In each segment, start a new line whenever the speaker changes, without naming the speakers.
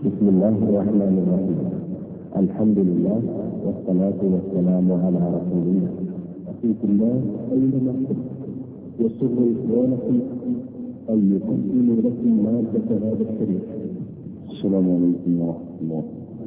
بسم الله الرحمن الرحيم الحمد لله والصلاة والسلام على رسول الله أخيك الله أينما كنت يسر إخوانكم أن يقدموا لكم مادة هذا الشريف
السلام عليكم ورحمة الله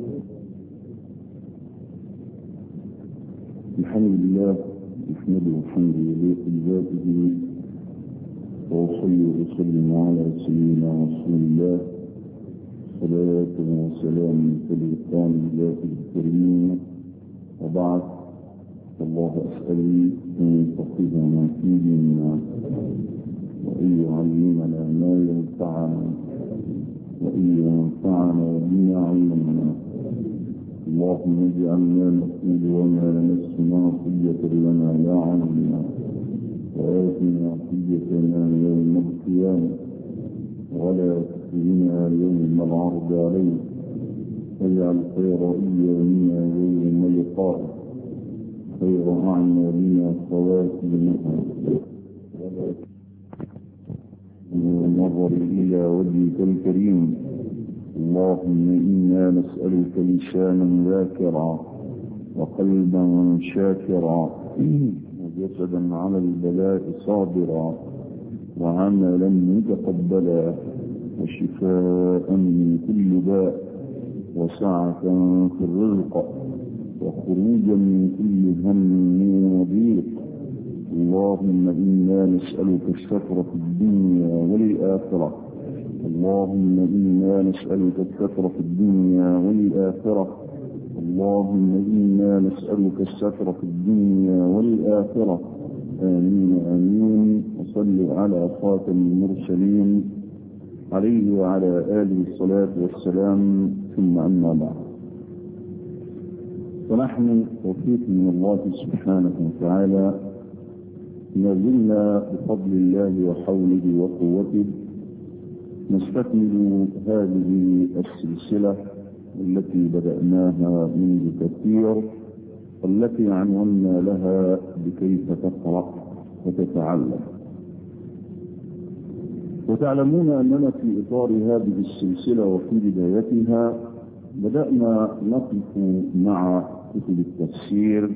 الحمد لله نحمده الحمد لله في ذاته وأصلي وأسلم على سيدنا رسول الله صلاة وسلام تلقان الله الكريم وبعد الله أسأل أن يفقهنا في ديننا وأن يعلمنا ما ينفعنا وأن ينفعنا بما علمنا اللهم اجعلنا نقول وما نسمع حجة لنا لا علمنا وآتنا حجتنا يوم القيامة ولا تخزنا يوم العرض عليك واجعل خير أيامنا يوم لقائك خير أعمالنا خواتمها ولا النظر إلى وجهك الكريم اللهم إنا نسألك لسانا ذاكرا وقلبا شاكرا وجسدا على البلاء صابرا وعملا متقبلا وشفاء من كل داء وسعة في الرزق وخروجا من كل هم وضيق اللهم إنا نسألك الستر في الدنيا والآخرة اللهم إنا نسألك الستر في الدنيا والآخرة اللهم إنا نسألك الستر في الدنيا والآخرة آمين آمين وصل على خاتم المرسلين عليه وعلى آله الصلاة والسلام ثم أما بعد فنحن توفيق من الله سبحانه وتعالى ما زلنا بفضل الله وحوله وقوته نستكمل هذه السلسلة التي بدأناها منذ كثير والتي عنونا لها بكيف تقرأ وتتعلم وتعلمون أننا في إطار هذه السلسلة وفي بدايتها بدأنا نقف مع كتب التفسير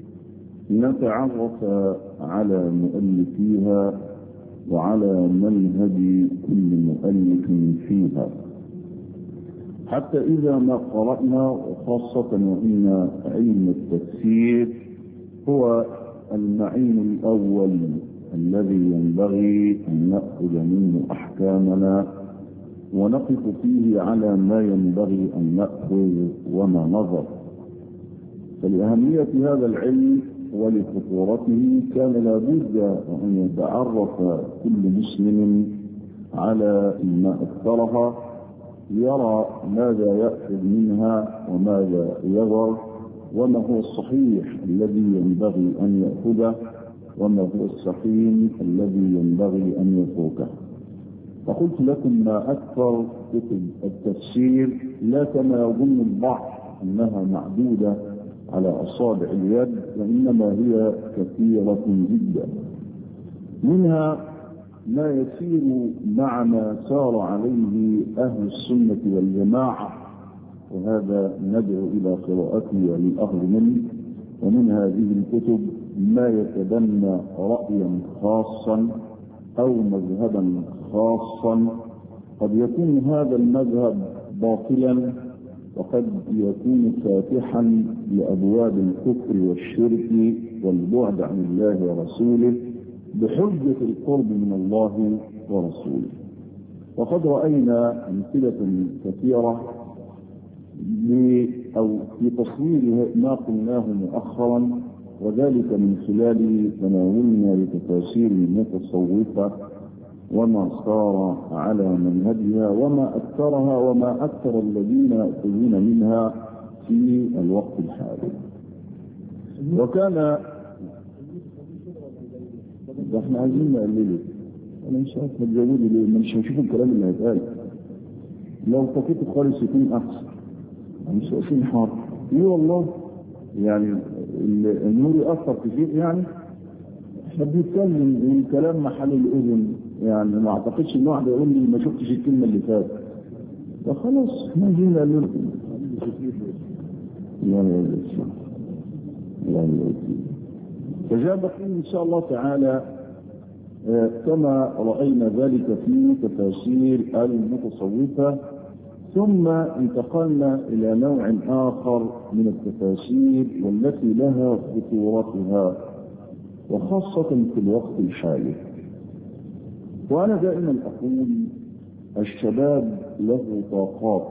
نتعرف على مؤلفيها وعلى منهج كل مؤلف فيها حتى إذا ما قرأنا وخاصة وإن علم التفسير هو المعين الأول الذي ينبغي أن نأخذ منه أحكامنا ونقف فيه على ما ينبغي أن نأخذ وما نظر فلأهمية هذا العلم ولخطورته كان لابد أن يتعرف كل مسلم على ما أكثرها يرى ماذا يأخذ منها وماذا يضر وما هو الصحيح الذي ينبغي أن يأخذه وما هو السقيم الذي ينبغي أن يتركه فقلت لكم ما أكثر كتب التفسير لا كما يظن البعض أنها معدودة على أصابع اليد وإنما هي كثيرة جدا منها ما يسير مع ما سار عليه أهل السنة والجماعة وهذا ندعو إلى قراءته وللأخذ منه ومن هذه الكتب ما يتبنى رأيا خاصا أو مذهبا خاصا قد يكون هذا المذهب باطلا وقد يكون فاتحا لأبواب الكفر والشرك والبعد عن الله ورسوله بحجة القرب من الله ورسوله وقد رأينا أمثلة كثيرة أو في تصوير ما قلناه مؤخرا وذلك من خلال تناولنا لتفاسير المتصوفة وما صار على منهجها وما أكثرها وما أكثر الذين يأخذون منها في الوقت الحالي وكان ده احنا عايزين نقلله انا مش عارف هتزودي ليه مش هنشوف الكلام اللي هيتقال لو طفيته خالص يكون احسن مش واقفين حار ايه والله يعني النور يأثر كتير يعني احنا بنتكلم الكلام محل الاذن يعني ما اعتقدش ان واحد يقول لي ما شفتش الكلمه اللي فاتت فخلاص ما جينا له لا لا لا لا فجاء بقي إن شاء الله تعالى كما رأينا ذلك في تفاسير المتصوفة ثم انتقلنا إلى نوع آخر من التفاسير والتي لها خطورتها وخاصة في الوقت الحالي وأنا دائما أقول الشباب له طاقات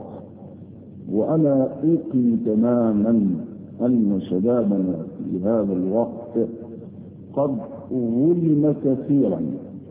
وأنا أوقن تماما أن شبابنا في هذا الوقت قد ظلم كثيرا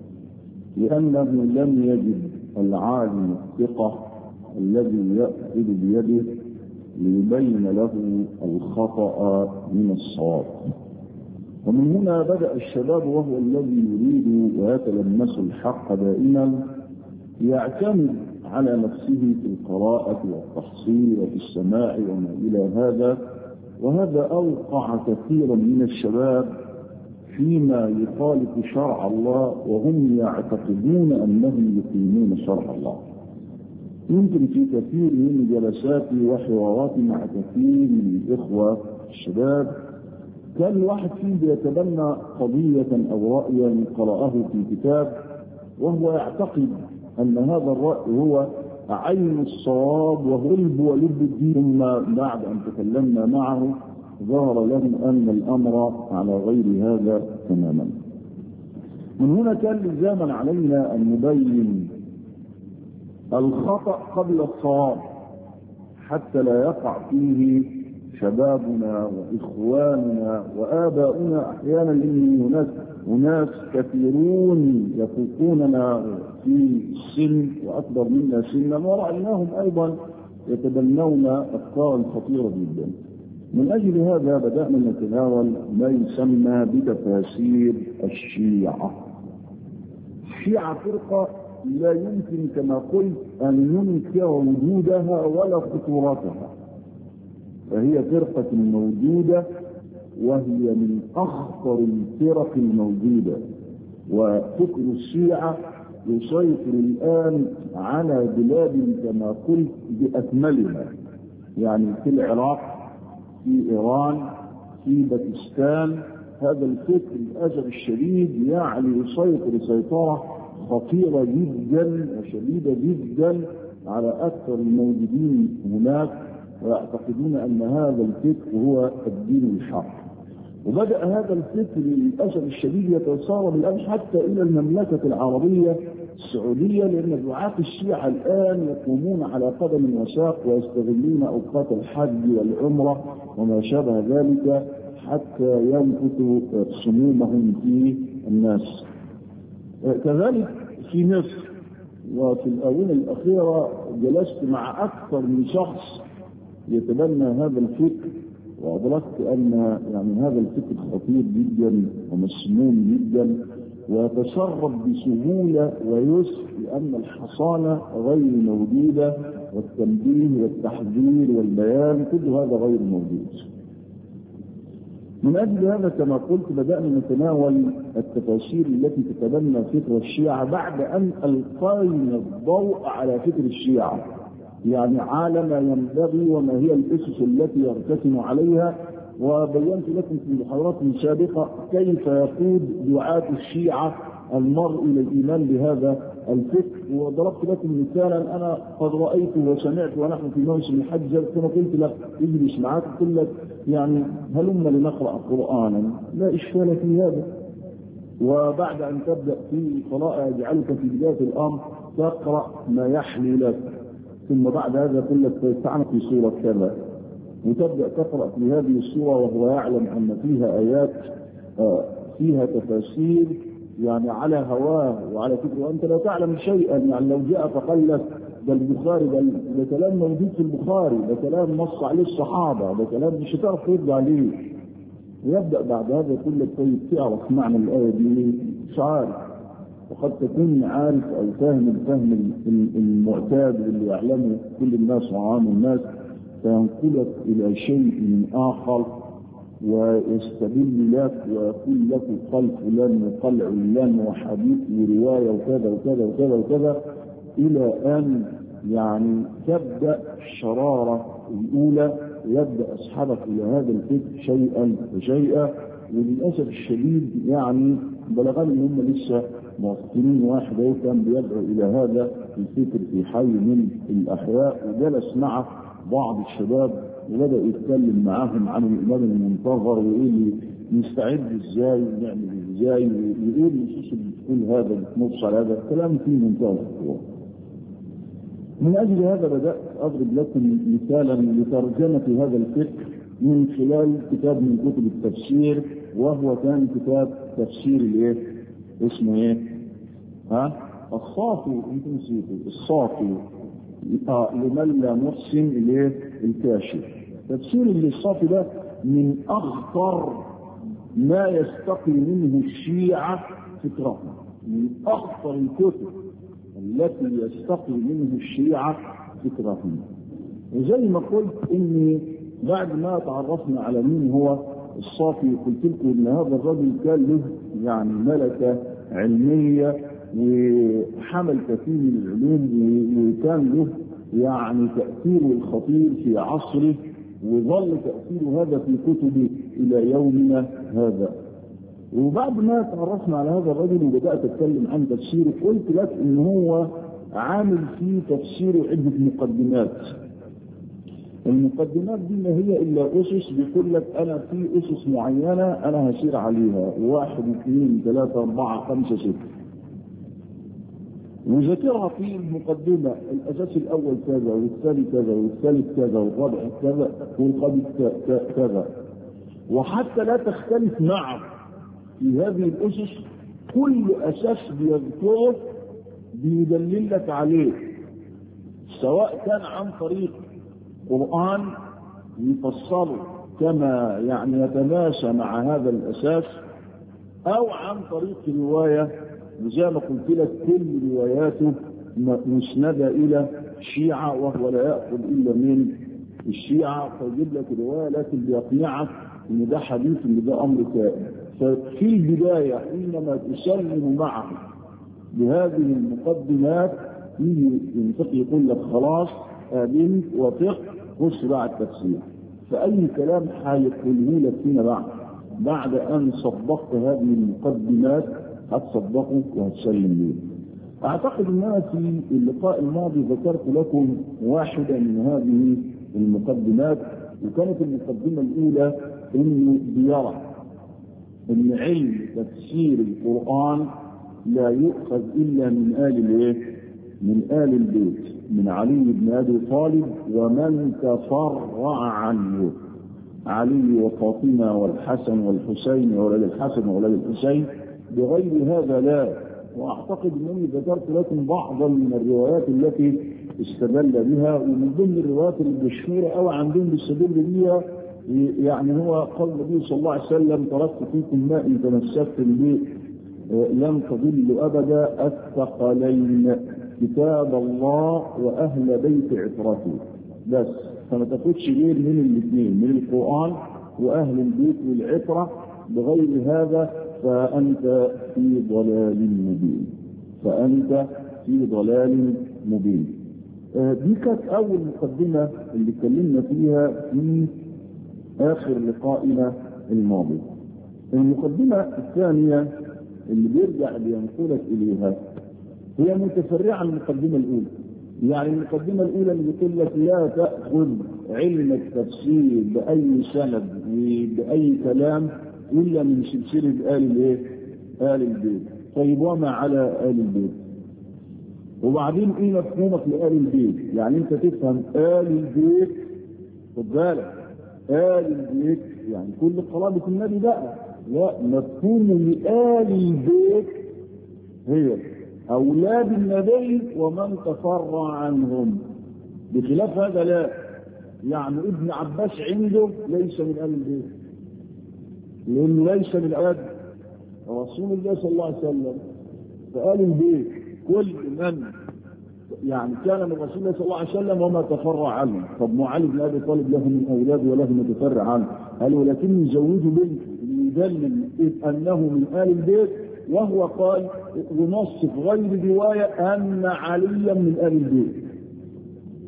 لأنه لم يجد العالم الثقة الذي يأخذ بيده ليبين له الخطأ من الصواب ومن هنا بدأ الشباب وهو الذي يريد ويتلمس الحق دائما يعتمد على نفسه في القراءة والتحصيل وفي السماع وما إلى هذا وهذا أوقع كثيرا من الشباب فيما يخالف شرع الله وهم يعتقدون أنهم يقيمون شرع الله يمكن في كثير من جلساتي وحواراتي مع كثير من الإخوة الشباب كان الواحد فيهم بيتبنى قضية أو رأيا قرأه في كتاب وهو يعتقد أن هذا الرأي هو عين الصواب وغلب ولب الدين ثم بعد أن تكلمنا معه ظهر له أن الأمر على غير هذا تماما من هنا كان لزاما علينا أن نبين الخطأ قبل الصواب حتى لا يقع فيه شبابنا وإخواننا وآباؤنا أحيانا لأن هناك أناس كثيرون يفوقوننا في السن وأكبر منا سنا ورأيناهم أيضا يتبنون أفكارا خطيرة جدا من أجل هذا بدأنا نتناول ما يسمى بتفاسير الشيعة الشيعة فرقة لا يمكن كما قلت أن ننكر وجودها ولا خطورتها فهي فرقة موجودة وهي من أخطر الفرق الموجودة وفكر الشيعة يسيطر الآن على بلاد كما قلت بأكملها يعني في العراق في إيران في باكستان هذا الفكر للأسف الشديد يعني يسيطر سيطرة خطيرة جدا وشديدة جدا على أكثر الموجودين هناك ويعتقدون أن هذا الفكر هو الدين الحق وبدأ هذا الفكر للأسف الشديد يتسارب الآن حتى إلى المملكة العربية السعودية لأن دعاة الشيعة الآن يقومون على قدم وساق ويستغلون أوقات الحج والعمرة وما شابه ذلك حتى ينفثوا سمومهم في الناس كذلك في مصر وفي الآونة الأخيرة جلست مع أكثر من شخص يتبنى هذا الفكر وأدركت أن يعني هذا الفكر خطير جدا ومسموم جدا ويتسرب بسهولة ويسر لأن الحصانة غير موجودة والتنبيه والتحذير والبيان كل هذا غير موجود من أجل هذا كما قلت بدأنا نتناول التفاسير التي تتبنى فكر الشيعة بعد أن ألقينا الضوء على فكر الشيعة يعني على ما ينبغي وما هي الأسس التي يرتكن عليها وبينت لكم في محاضرات سابقة كيف يقود دعاة الشيعة المرء إلى الإيمان بهذا الفكر وضربت لكم مثالا أنا قد رأيت وسمعت ونحن في موسم الحج ثم قلت لك اجلس معك قلت لك يعني هلم لنقرأ قرآنا لا إشكال في هذا وبعد أن تبدأ في قراءة يجعلك في بداية الأمر تقرأ ما يحلي لك ثم بعد هذا يقول لك تعال في سورة كذا وتبدأ تقرأ في هذه السورة وهو يعلم أن فيها آيات فيها تفاسير يعني على هواه وعلى فكره وأنت لا تعلم شيئا يعني لو جاء فقال لك ده البخاري ده, ده كلام موجود في البخاري ده كلام نص عليه الصحابة ده كلام مش هتعرف ترد عليه ويبدأ بعد هذا يقول لك طيب تعرف معنى الآية دي مش عارف وقد تكون عارف أو فاهم الفهم المعتاد اللي يعلمه كل الناس وعام الناس فينقلك إلى شيء آخر ويستدل لك ويقول لك قال فلان وقال علان وحديث ورواية وكذا وكذا وكذا وكذا إلى أن يعني تبدأ الشرارة الأولى ويبدأ أصحابك إلى هذا الفكر شيئا فشيئا وللأسف الشديد يعني بلغني ان هم لسه مواطنين واحد اهو كان بيدعو الى هذا الفكر في حي من الاحياء وجلس مع بعض الشباب وبدا يتكلم معاهم عن الامام المنتظر ويقول نستعد ازاي ونعمل ازاي ويقول النصوص اللي بتقول هذا بتنص على هذا الكلام فيه منتهى الخطوره. من اجل هذا بدات اضرب لكم مثالا لترجمه هذا الفكر من خلال كتاب من كتب التفسير وهو كان كتاب تفسير الايه؟ اسمه ايه؟ ها؟ الصافي انتم نسيتوا الصافي آه لمن لا محسن الايه؟ الكاشف. تفسير الصافي ده من اخطر ما يستقي منه الشيعة فكرهم من اخطر الكتب التي يستقي منه الشيعة فكرهم وزي ما قلت اني بعد ما تعرفنا على مين هو الصافي قلت لكم ان هذا الرجل كان له يعني ملكه علميه وحمل كثير من العلوم وكان له يعني تاثيره الخطير في عصره وظل تاثير هذا في كتبه الى يومنا هذا. وبعد ما تعرفنا على هذا الرجل وبدات اتكلم عن تفسيره قلت لك ان هو عامل في تفسيره عده مقدمات المقدمات دي ما هي الا اسس بيقول لك انا في اسس معينه انا هسير عليها واحد اثنين ثلاثه اربعه خمسه سته وذاكرها في المقدمة الأساس الأول كذا والثاني كذا والثالث كذا والرابع كذا والخامس كذا وحتى لا تختلف معه في هذه الأسس كل أساس بيذكره بيدلل لك عليه سواء كان عن طريق قرآن يفصله كما يعني يتماشى مع هذا الأساس أو عن طريق رواية وزي ما قلت لك كل رواياته مسندة إلى الشيعة وهو لا يأخذ إلا من الشيعة فيجيب لك رواية لكن بيقنعك إن ده حديث إن ده أمر كائن ففي البداية حينما تسلم معه بهذه المقدمات يجي ينطق يقول لك خلاص آمنت وثق خش بقى التفسير فأي كلام هيقوله لك فيما بعد بعد أن صدقت هذه المقدمات هتصدقه وهتسلم ليه أعتقد أن أنا في اللقاء الماضي ذكرت لكم واحدة من هذه المقدمات وكانت المقدمة الأولى أنه بيرى أن علم تفسير القرآن لا يؤخذ إلا من آل الإيه؟ من آل البيت من علي بن أبي طالب ومن تفرع عنه علي وفاطمة والحسن والحسين وولد الحسن وولد الحسين بغير هذا لا واعتقد انني ذكرت لكم بعضا من الروايات التي استدل بها ومن ضمن الروايات المشهوره او عندهم بيستدل بها يعني هو قول النبي صلى الله عليه وسلم تركت فيكم ما ان تمسكتم به لن تضلوا ابدا الثقلين كتاب الله واهل بيت عترته بس فما تاخدش غير من الاثنين من القران واهل البيت والعتره بغير هذا فأنت في ضلال مبين فأنت في ضلال مبين دي كانت أول مقدمة اللي اتكلمنا فيها في آخر لقائنا الماضي المقدمة الثانية اللي بيرجع بينقلك إليها هي متفرعة عن المقدمة الأولى يعني المقدمة الأولى اللي بتقول لك لا تأخذ علم التفسير بأي سند وبأي كلام إلا من سلسلة آل الإيه؟ آل البيت. طيب وما على آل البيت؟ وبعدين إيه مفهومك لآل البيت؟ يعني أنت تفهم آل البيت خد بالك آل البيت يعني كل قرابة النبي بقى لا مفهوم لآل البيت هي أولاد النبي ومن تفرع عنهم بخلاف هذا لا يعني ابن عباس عنده ليس من آل البيت لأنه ليس من أولاد رسول الله صلى الله عليه وسلم فآل البيت كل من يعني كان من رسول الله صلى الله عليه وسلم وما تفرع عنه طب ما علي بن ابي طالب له من اولاد وله متفرع عنه قال ولكن يزوج بنته ليدلل انه من ال البيت وهو قال ونص في غير روايه ان عليا من ال البيت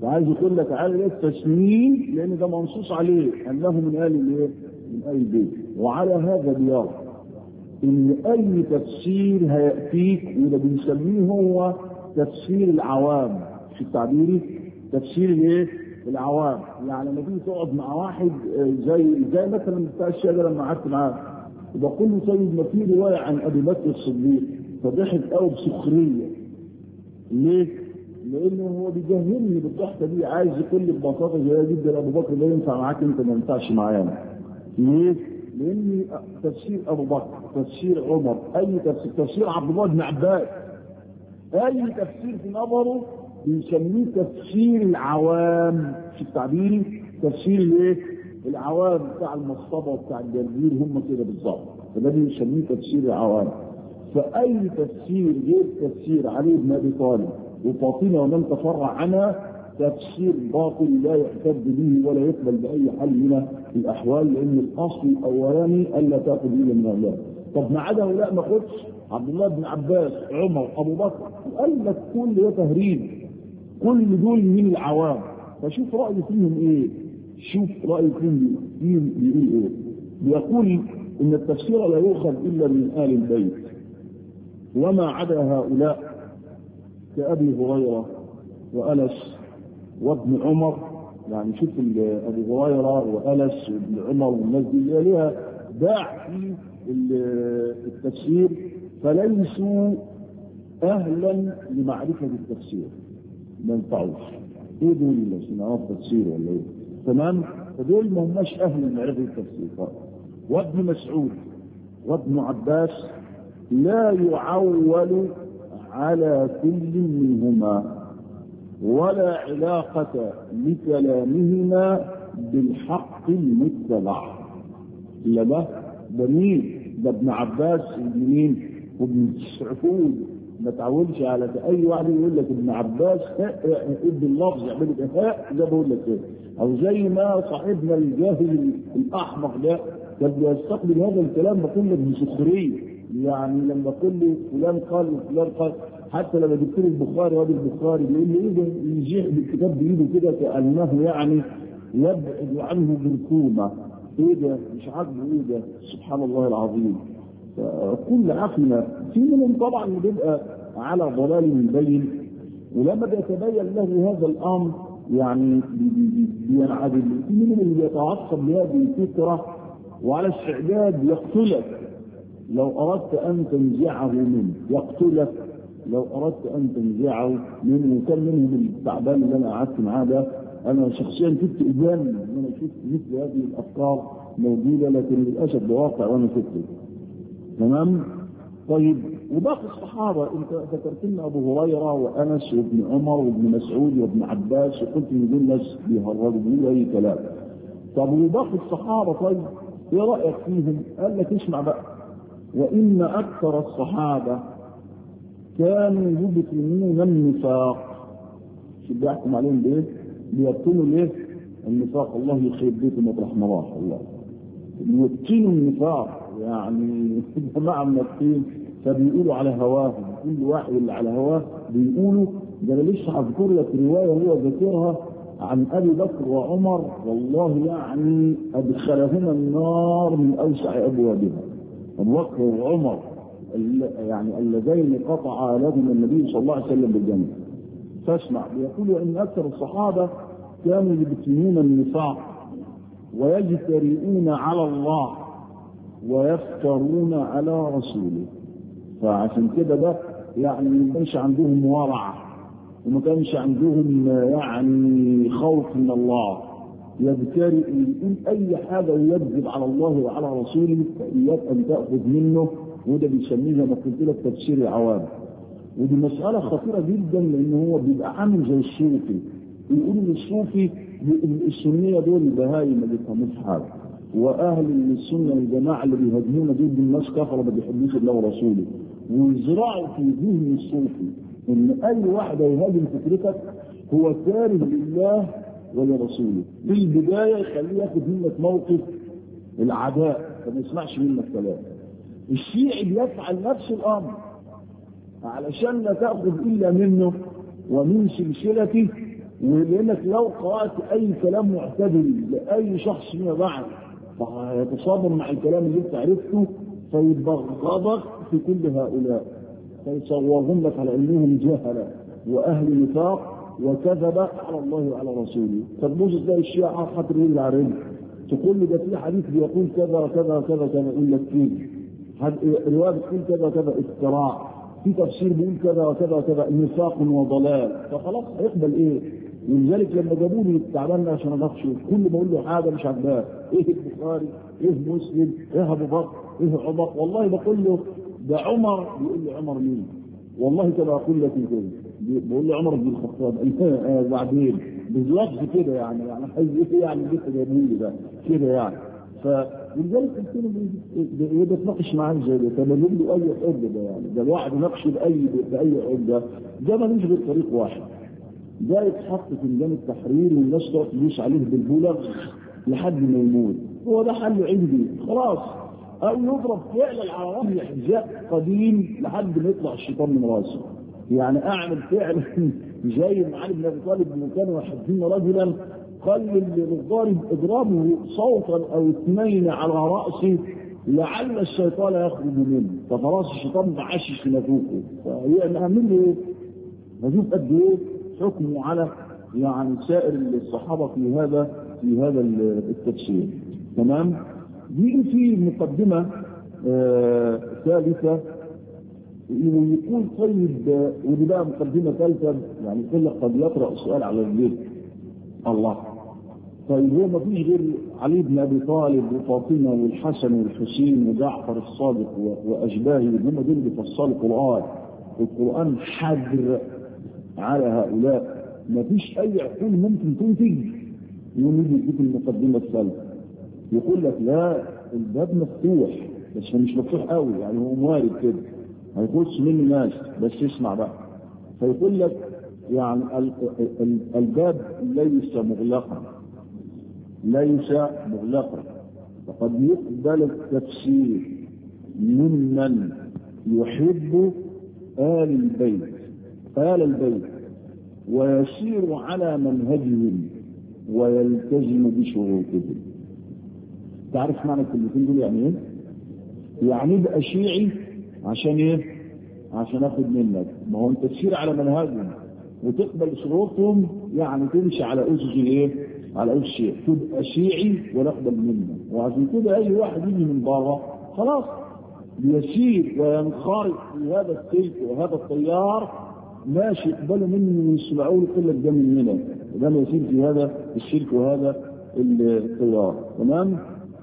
فعايز يقول لك على التسميم لان ده منصوص عليه انه من ال الايه؟ من ال البيت وعلى هذا بيرى ان اي تفسير هياتيك وده بنسميه هو تفسير العوام في التعبيري تفسير الايه؟ العوام يعني لما تيجي تقعد مع واحد زي زي مثلا بتاع الشجره لما قعدت معاه وبقول له طيب ما في روايه عن ابي بكر الصديق فضحك قوي بسخريه ليه؟ لانه هو بيجهلني بالضحكه دي عايز يقول لي ببساطه زي جدا ابو بكر ده ينفع معاك انت ما ينفعش معايا ليه؟ لان تفسير ابو بكر تفسير عمر اي تفسير تفسير عبد الله بن عباس اي تفسير في نظره بيسميه تفسير العوام في التعبير تفسير الايه؟ العوام بتاع المصطبه وبتاع الجرجير هم كده بالظبط فده بيسميه تفسير العوام فاي تفسير غير تفسير علي بن ابي طالب وفاطمه ومن تفرع عنها تفسير باطل لا يعتد به ولا يقبل باي حال من الاحوال لان الاصل الاولاني الا تاخذ الا من الله طب ما عدا هؤلاء ما خدش عبد الله بن عباس عمر ابو بكر قال لك كل ده تهريب كل دول من العوام فشوف راي فيهم ايه شوف راي فيهم فيهم بيقول ايه بيقول ان التفسير لا يؤخذ الا من ال البيت وما عدا هؤلاء كأبي هريرة وأنس وابن عمر يعني شوف أبي هريرة وأنس وابن عمر والناس دي اللي لها باع في التفسير فليسوا أهلا لمعرفة التفسير ما ينفعوش ايه دول اللي عشان نعرف تفسير ولا ايه تمام فدول ما هماش اهل لمعرفة التفسير وابن مسعود وابن عباس لا يعول على كل منهما ولا علاقة لكلامهما بالحق المتبع إلا ده ده مين؟ ده ابن عباس ابن مين؟ وابن مسعود ما تعودش على اي واحد يقول لك ابن عباس ابن اللفظ يعمل لك هاء ده بقول لك كده او زي ما صاحبنا الجاهل الاحمق ده كان بيستقبل هذا الكلام بقول لك بسخريه يعني لما اقول له فلان قال وفلان قال حتى لما جبت له البخاري وادي البخاري بيقول لي ايه ده يجيح بالكتاب بايده كده كانه يعني يبعد عنه جرثومه ايه ده مش عاجبه ايه ده سبحان الله العظيم كل عقلنا في منهم طبعا بيبقى على ضلال مبين ولما بيتبين له هذا الامر يعني بينعدل في منهم اللي بيتعصب لهذه الفكره وعلى استعداد يقتلك لو اردت ان تنزعه منه يقتلك لو اردت ان تنزعه منه وكان منهم التعبان اللي انا قعدت معاه ده انا شخصيا كنت اذان ان انا شفت مثل هذه الافكار موجوده لكن للاسف ده واقع وانا شفته تمام طيب وباقي الصحابة انت ذكرت لنا ابو هريرة وانس وابن عمر وابن مسعود وابن عباس وقلت ان دول ناس بيهرجوا بيقولوا اي كلام طب وباقي الصحابة طيب ايه رأيك فيهم؟ قال لك اسمع بقى وان اكثر الصحابة كانوا يبطنون النفاق شو بيحكم عليهم بايه؟ بيبطنوا ليه؟ النفاق الله يخيب بيتهم مطرح ما راح الله يبطنوا النفاق يعني جماعة منافقين فبيقولوا على هواهم كل واحد اللي على هواه بيقولوا ده انا لسه هذكر لك روايه هو ذاكرها عن ابي بكر وعمر والله يعني ادخلهما النار من اوسع ابوابها ابو بكر وعمر يعني اللذين قطع لهما النبي صلى الله عليه وسلم بالجنه فاسمع بيقول ان اكثر الصحابه كانوا يبتنون النفاق ويجترئون على الله ويفترون على رسوله فعشان كده ده يعني ما كانش عندهم ورع وما كانش عندهم يعني خوف من الله يبترئ يقول اي حاجه يكذب على الله وعلى رسوله فاياك ان تاخذ منه وده بيسميه زي ما قلت لك تفسير العوام ودي مساله خطيره جدا لان هو بيبقى عامل زي الصوفي يقولوا الصوفي السنيه دول البهايم ما بيفهموش حاجه واهل السنه الجماعه اللي بيهاجمون دول الناس كفروا ما بيحبوش الله ورسوله ويزرعوا في ذهن الصوفي ان اي واحد يهاجم فكرتك هو كاره لله ولرسوله في البدايه يخليه ياخد منك موقف العداء فما يسمعش منك كلام الشيعي بيفعل نفس الامر علشان لا تاخذ الا منه ومن سلسلته ولانك لو قرات اي كلام معتدل لاي شخص فيما بعد فيتصادم مع الكلام اللي انت عرفته فيبغضك في كل هؤلاء فيصورهم لك على انهم جهله واهل نفاق وكذب على الله وعلى رسوله فتبص تلاقي الشيعه خاطر يقول العربي تقول لي ده في حديث بيقول كذا وكذا وكذا كذا يقول لك فيه روايه بتقول كذا وكذا افتراء في تفسير بيقول كذا وكذا وكذا نفاق وضلال فخلاص هيقبل ايه؟ ولذلك لما جابوا لي تعبان عشان اناقشه كل ما اقول له حاجه مش عاجباه ايه البخاري؟ ايه مسلم؟ ايه ابو بكر؟ ايه عمر؟ والله بقول له ده عمر بيقول لي عمر مين؟ والله كما اقول لك كده بقول لي عمر بن الخطاب بعدين باللفظ كده يعني يعني عايز ايه يعني لسه جايبين لي ده كده يعني فلذلك قلت له بتناقش معاه زي ده طب اجيب له اي حجه ده يعني ده الواحد يناقش باي باي حجه ده ملوش غير طريق واحد ده يتحط في ميدان التحرير والناس تقعد تدوس عليه بالبولغ لحد ما يموت هو ده حل عندي خلاص او يضرب فعلا على رمي حذاء قديم لحد ما يطلع الشيطان من راسه يعني اعمل فعل زي ما علي بن ابي طالب لما كانوا يحبون رجلا قال للضارب اضربه صوتا او اثنين على راسه لعل الشيطان يخرج منه فخلاص الشيطان معشش في نافوخه فهي نعمل له ايه؟ نشوف قد ايه حكمه على يعني سائر الصحابه في هذا في هذا التفسير تمام؟ دي في مقدمه آه ثالثه يقول طيب ودي بقى مقدمه ثالثه يعني يقول لك قد يطرا سؤال على البيت الله طيب هو ما فيش غير علي بن ابي طالب وفاطمه والحسن والحسين وجعفر الصادق واشباهه هم دول اللي بيفسروا القران القران حجر على هؤلاء ما فيش اي عقول ممكن تنتج ونيجي يديك المقدمه الثالثه يقول لك لا الباب مفتوح بس مش مفتوح قوي يعني هو موارد كده هيخش منه ناس بس اسمع بقى فيقول لك يعني الباب ليس مغلقا ليس مغلقا فقد يقبل التفسير ممن يحب آل البيت آل البيت ويسير على منهجهم ويلتزم بشروطهم تعرف معنى الكلمتين دول يعني ايه؟ يعني يبقى شيعي عشان ايه؟ عشان اخد منك ما هو انت تسير على منهجهم وتقبل شروطهم يعني تمشي على اسس الايه؟ على اسس الشيعي تبقى شيعي ونقبل منك وعشان كده اي واحد يجي من بره خلاص يسير وينخرط في هذا السلك وهذا التيار ماشي يقبلوا منه ويسمعوه يقول لك ده مننا ده يسير في هذا الشرك وهذا التيار تمام؟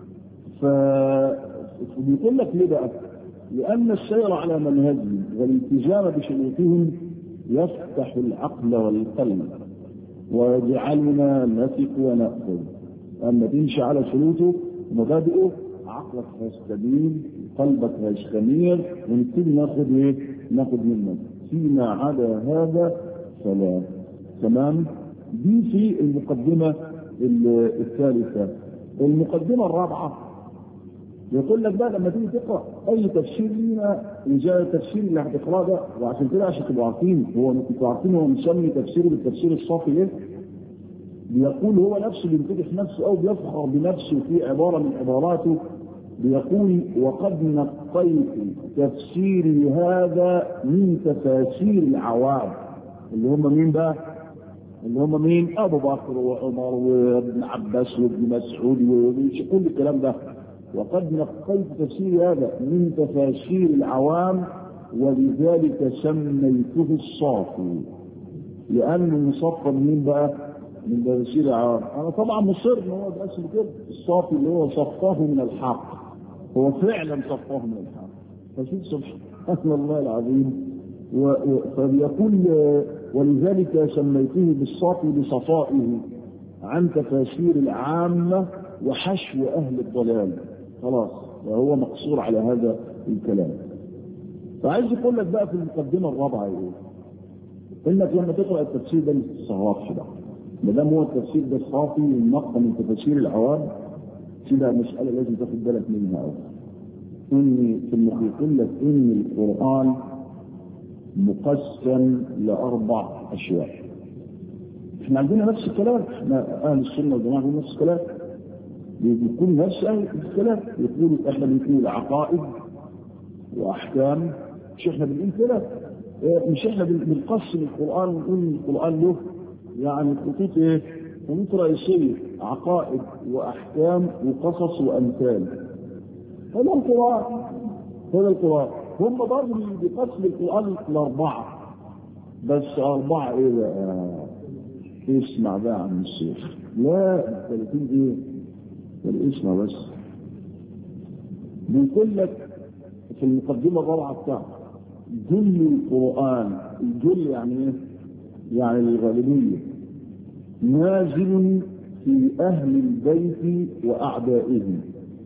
فبيقول لك ليه بقى؟ لأن السير على منهجهم والالتزام بشروطهم يفتح العقل والقلب ويجعلنا نثق ونأخذ أما تمشي على شروطه ومبادئه عقلك هيستبين قلبك هيستنير ونبتدي ناخد ايه؟ ناخد منك فيما عدا هذا فلا تمام؟ دي في المقدمة الثالثة المقدمة الرابعة يقول لك بقى لما تيجي تقرا اي تفسير لينا وزي التفسير اللي هتقراه ده وعشان كده عشان تبقوا عارفين هو انتوا عارفين هو مسمي تفسيره بالتفسير الصافي ليه؟ بيقول هو نفسه بيمتدح نفسه او بيفخر بنفسه في عباره من عباراته بيقول وقد نقيت تفسيري هذا من تفاسير العوام اللي هم مين بقى؟ اللي هم مين؟ ابو بكر وعمر وابن عباس وابن مسعود وكل الكلام ده وقد نقيت تفسير هذا من تفاسير العوام ولذلك سميته الصافي لأنه مصفى من بقى؟ من تفاسير العوام أنا طبعا مصر إن هو بس كده الصافي اللي هو صفاه من الحق هو فعلا صفاه من الحق فشوف سبحان الله العظيم و... و... فبيقول ولذلك سميته بالصافي بصفائه عن تفاسير العامة وحشو أهل الضلال خلاص وهو مقصور على هذا الكلام فعايز يقول لك بقى في المقدمة الرابعة ايه انك لما تقرأ التفسير ده ما تتصرفش بقى ما دام هو التفسير ده صافي والنقطة من تفاسير العوام كده مسألة لازم تاخد بالك منها أوي إن في المخ يقول لك إن القرآن مقسم لأربع أشياء احنا عندنا نفس الكلام احنا اهل السنه والجماعه عندنا نفس الكلام بيكون نفس اهل الكلام يقولوا احنا بنقول عقائد واحكام مش احنا بنقول كده مش احنا بنقسم القران ونقول القران له يعني خطوط ايه؟ خطوط رئيسيه عقائد واحكام وقصص وامثال هذا القران هذا القران هم برضه اللي بيقسم القران لاربعه بس اربعه ايه بقى؟ اسمع بقى عن الشيخ لا 30 ايه؟ اسمع بس بيقول لك في المقدمة الرابعة بتاعته جل القرآن الجل يعني ايه؟ يعني الغالبية نازل في أهل البيت وأعدائهم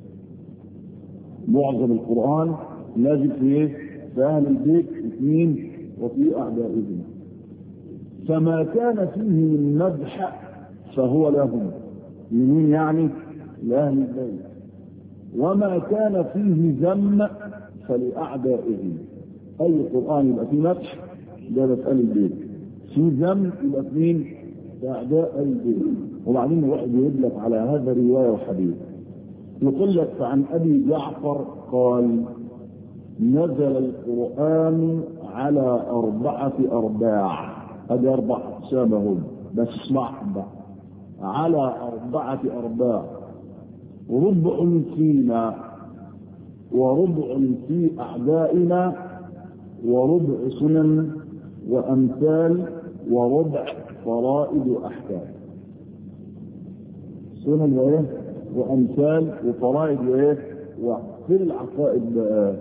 معظم القرآن نازل في ايه؟ في أهل البيت اثنين وفي أعدائهم فما كان فيه من مدح فهو لهم لمين يعني؟ لأهل البيت وما كان فيه ذم فلأعدائهم أي قرآن يبقى فيه مدح ده مسألة البيت في ذم يبقى في مين؟ أعداء البيت وبعدين الواحد يجيب لك على هذا رواية وحديث يقول لك عن أبي جعفر قال نزل القرآن على أربعة أرباع هذه أربع أقسامهم بس اسمعهم بقى على أربعة أرباع ربع فينا وربع في أعدائنا وربع سنن وأمثال وربع فرائد وأحكام سنن وإيه وأمثال وفرائد وإيه وفي العقائد بقى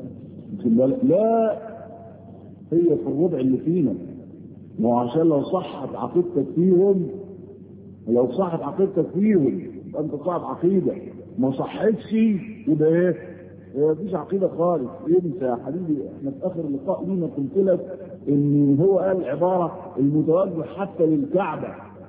لا هي في الربع اللي فينا ما عشان لو صحت عقيدتك فيهم لو صحت عقيدتك فيهم يبقى انت صاحب عقيده ما صحتش يبقى ايه؟ مفيش عقيده خالص انت يا حبيبي احنا في اخر لقاء لينا قلت لك ان هو قال عباره المتوجه حتى للكعبه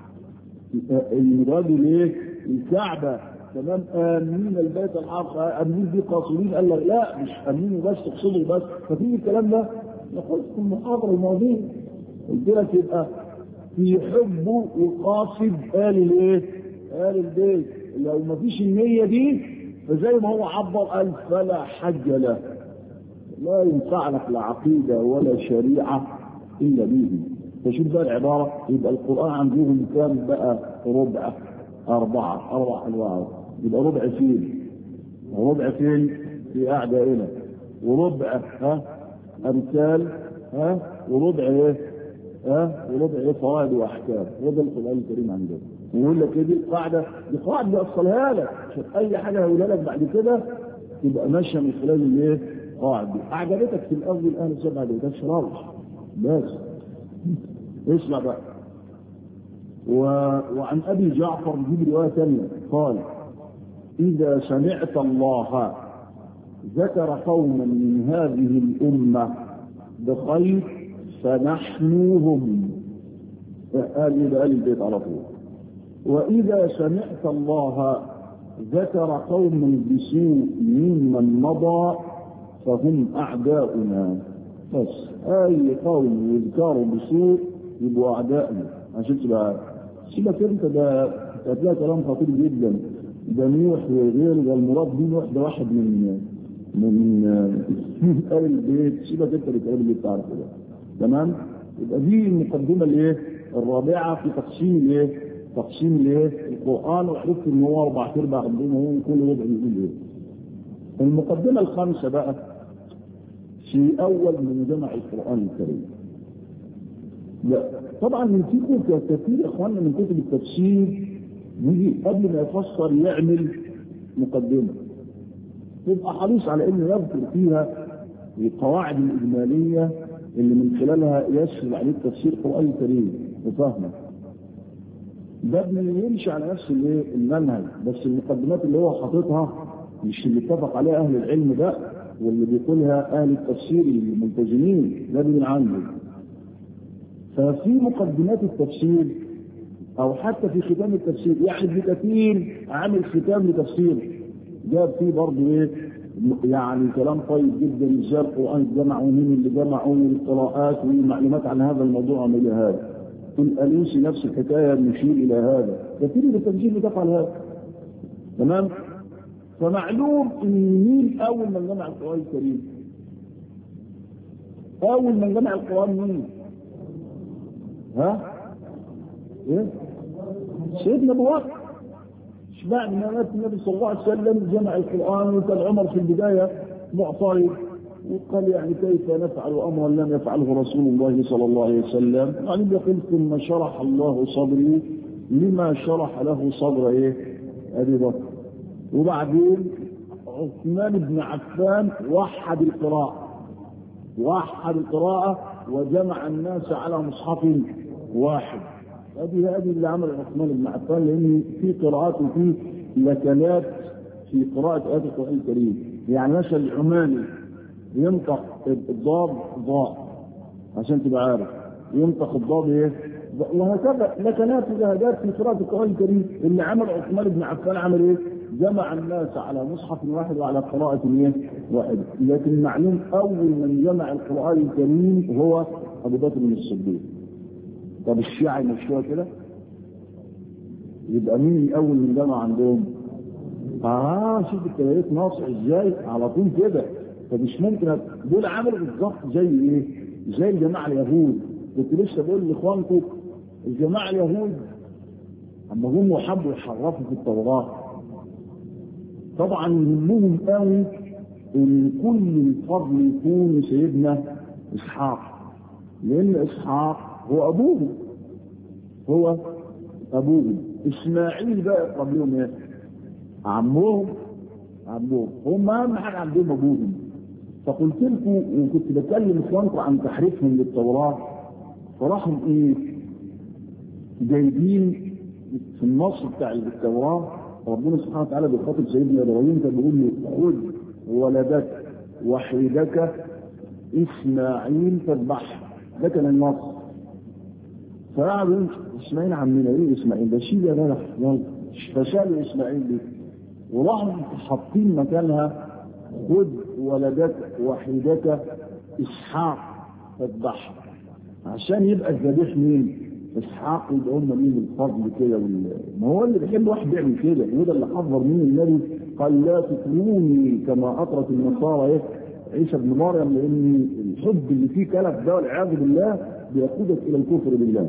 المتوجه لايه؟ الكعبه تمام امين البيت الحرام امين دي قاصرين قال لك لا مش امين بس تقصدوا بس ففي الكلام ده نخش في المحاضره الماضيه قلت لك يبقى في حبه وقاصد قال الايه؟ قال البيت لو ما فيش النية دي فزي ما هو عبر قال فلا حج له لا ينفع لك لا عقيدة ولا شريعة إلا به فشوف بقى العبارة يبقى القرآن عندهم كام بقى ربع أربعة أربع أنواع يبقى ربع فين ربع فين في أعدائنا وربع ها أمثال ها وربع إيه ها وربع إيه فرائض وأحكام وده القرآن الكريم عندنا ويقول لك ايه دي القاعده دي قاعده بيوصلها لك عشان اي حاجه هقولها لك بعد كده تبقى ماشيه من خلال الايه؟ قاعده اعجبتك في الاول اهل السنه ما عجبتكش خالص بس اسمع بقى و... وعن ابي جعفر نجيب روايه ثانيه قال اذا سمعت الله ذكر قوما من هذه الامه بخير فنحنوهم قال يبقى قال البيت على طول وإذا سمعت الله ذكر قوما بسوء ممن مضى فهم أعداؤنا بس أي قوم يذكروا بسوء يبقوا أعدائنا عشان تبقى سيبك أنت ده هتلاقي كلام خطير جدا ده نوح وغيره ده المراد بيه نوح ده واحد من من آل البيت سيبك أنت الكلام اللي بتعرفه ده تمام يبقى دي المقدمة الإيه؟ الرابعة في تقسيم الإيه؟ تقسيم الايه؟ القران وعرفت ان هو اربع ارباع ربنا هو كل وضع يقول ايه. المقدمه الخامسه بقى في اول من جمع القران الكريم. لا طبعا من فيكم كثير اخواننا من كتب التفسير يجي قبل ما يفسر يعمل مقدمه. يبقى حريص على انه يذكر فيها القواعد الاجماليه اللي من خلالها يسهل عليك تفسير القران الكريم وفهمه. ده يمشي على نفس الايه المنهج بس المقدمات اللي هو حاططها مش اللي اتفق عليها اهل العلم ده واللي بيقولها اهل التفسير الملتزمين ده من عنده ففي مقدمات التفسير او حتى في ختام التفسير يعني ابن كثير عامل ختام لتفسير جاب فيه برضه ايه يعني كلام طيب جدا ازاي القران جمع ومين اللي جمعه والقراءات والمعلومات عن هذا الموضوع عن هذا الألوسي نفس الحكاية نشير إلى هذا كثير من التنجيل بتفعل هذا تمام فمعلوم ان مين اول من جمع القران الكريم اول من جمع القران مين ها ايه سيدنا ابو بكر اشمعنى ما مات النبي صلى الله عليه وسلم جمع القران وكان عمر في البدايه معترض وقال يعني كيف نفعل امرا لم يفعله رسول الله صلى الله عليه وسلم يعني يقول ثم شرح الله صدري لما شرح له صدر ايه ابي بكر وبعدين عثمان بن عفان وحد القراءة وحد القراءة وجمع الناس على مصحف واحد هذه هذه اللي عمل عثمان بن عفان لان في قراءات وفي لكنات في قراءة آيات القرآن الكريم يعني مثلا العماني ينطق الضاد ضاء عشان تبقى عارف ينطق الضاد ايه وهكذا لكنات وزهدات في قراءة القرآن الكريم اللي عمل عثمان بن عفان عمل ايه؟ جمع الناس على مصحف واحد وعلى قراءة ايه؟ واحدة، لكن معلوم أول من جمع القرآن الكريم هو أبو بكر بن الصديق. طب الشيعة يمشوها كده؟ يبقى مين أول من جمع عندهم؟ آه شوف التواريخ ناصع ازاي على طول كده فمش ممكن دول عملوا بالظبط زي ايه؟ زي الجماعة اليهود كنت لسه بقول لاخوانكم الجماعة اليهود اما هم حبوا يحرفوا في التوراة طبعا يهمهم قوي ان كل الفضل يكون سيدنا اسحاق لان اسحاق هو ابوهم هو ابوهم اسماعيل بقى قبلهم ايه عمهم عمهم هم اهم حاجه عندهم ابوهم فقلت لكم وكنت بكلم اخوانكم عن تحريفهم للتوراه فراحوا ايه جايبين في النص بتاع التوراه ربنا سبحانه وتعالى بيخاطب سيدنا ابراهيم فبيقول له خذ ولدك وحيدك اسماعيل فاذبحه ده كان النص فقعدوا اسماعيل عمنا ايه اسماعيل ده شيل يا جدع يلا فشالوا اسماعيل دي وراحوا حاطين مكانها خذ ولدك وحيدك اسحاق فاذبحه عشان يبقى الذبيح مين؟ اسحاق يبقى هم مين الفضل كده وال... ما هو اللي بيحب واحد يعمل كده وده اللي حذر مين النبي قال لا تكلوني كما اطرت النصارى ايه عيسى ابن مريم لان الحب اللي فيه كلف ده والعياذ بالله بيقودك الى الكفر بالله.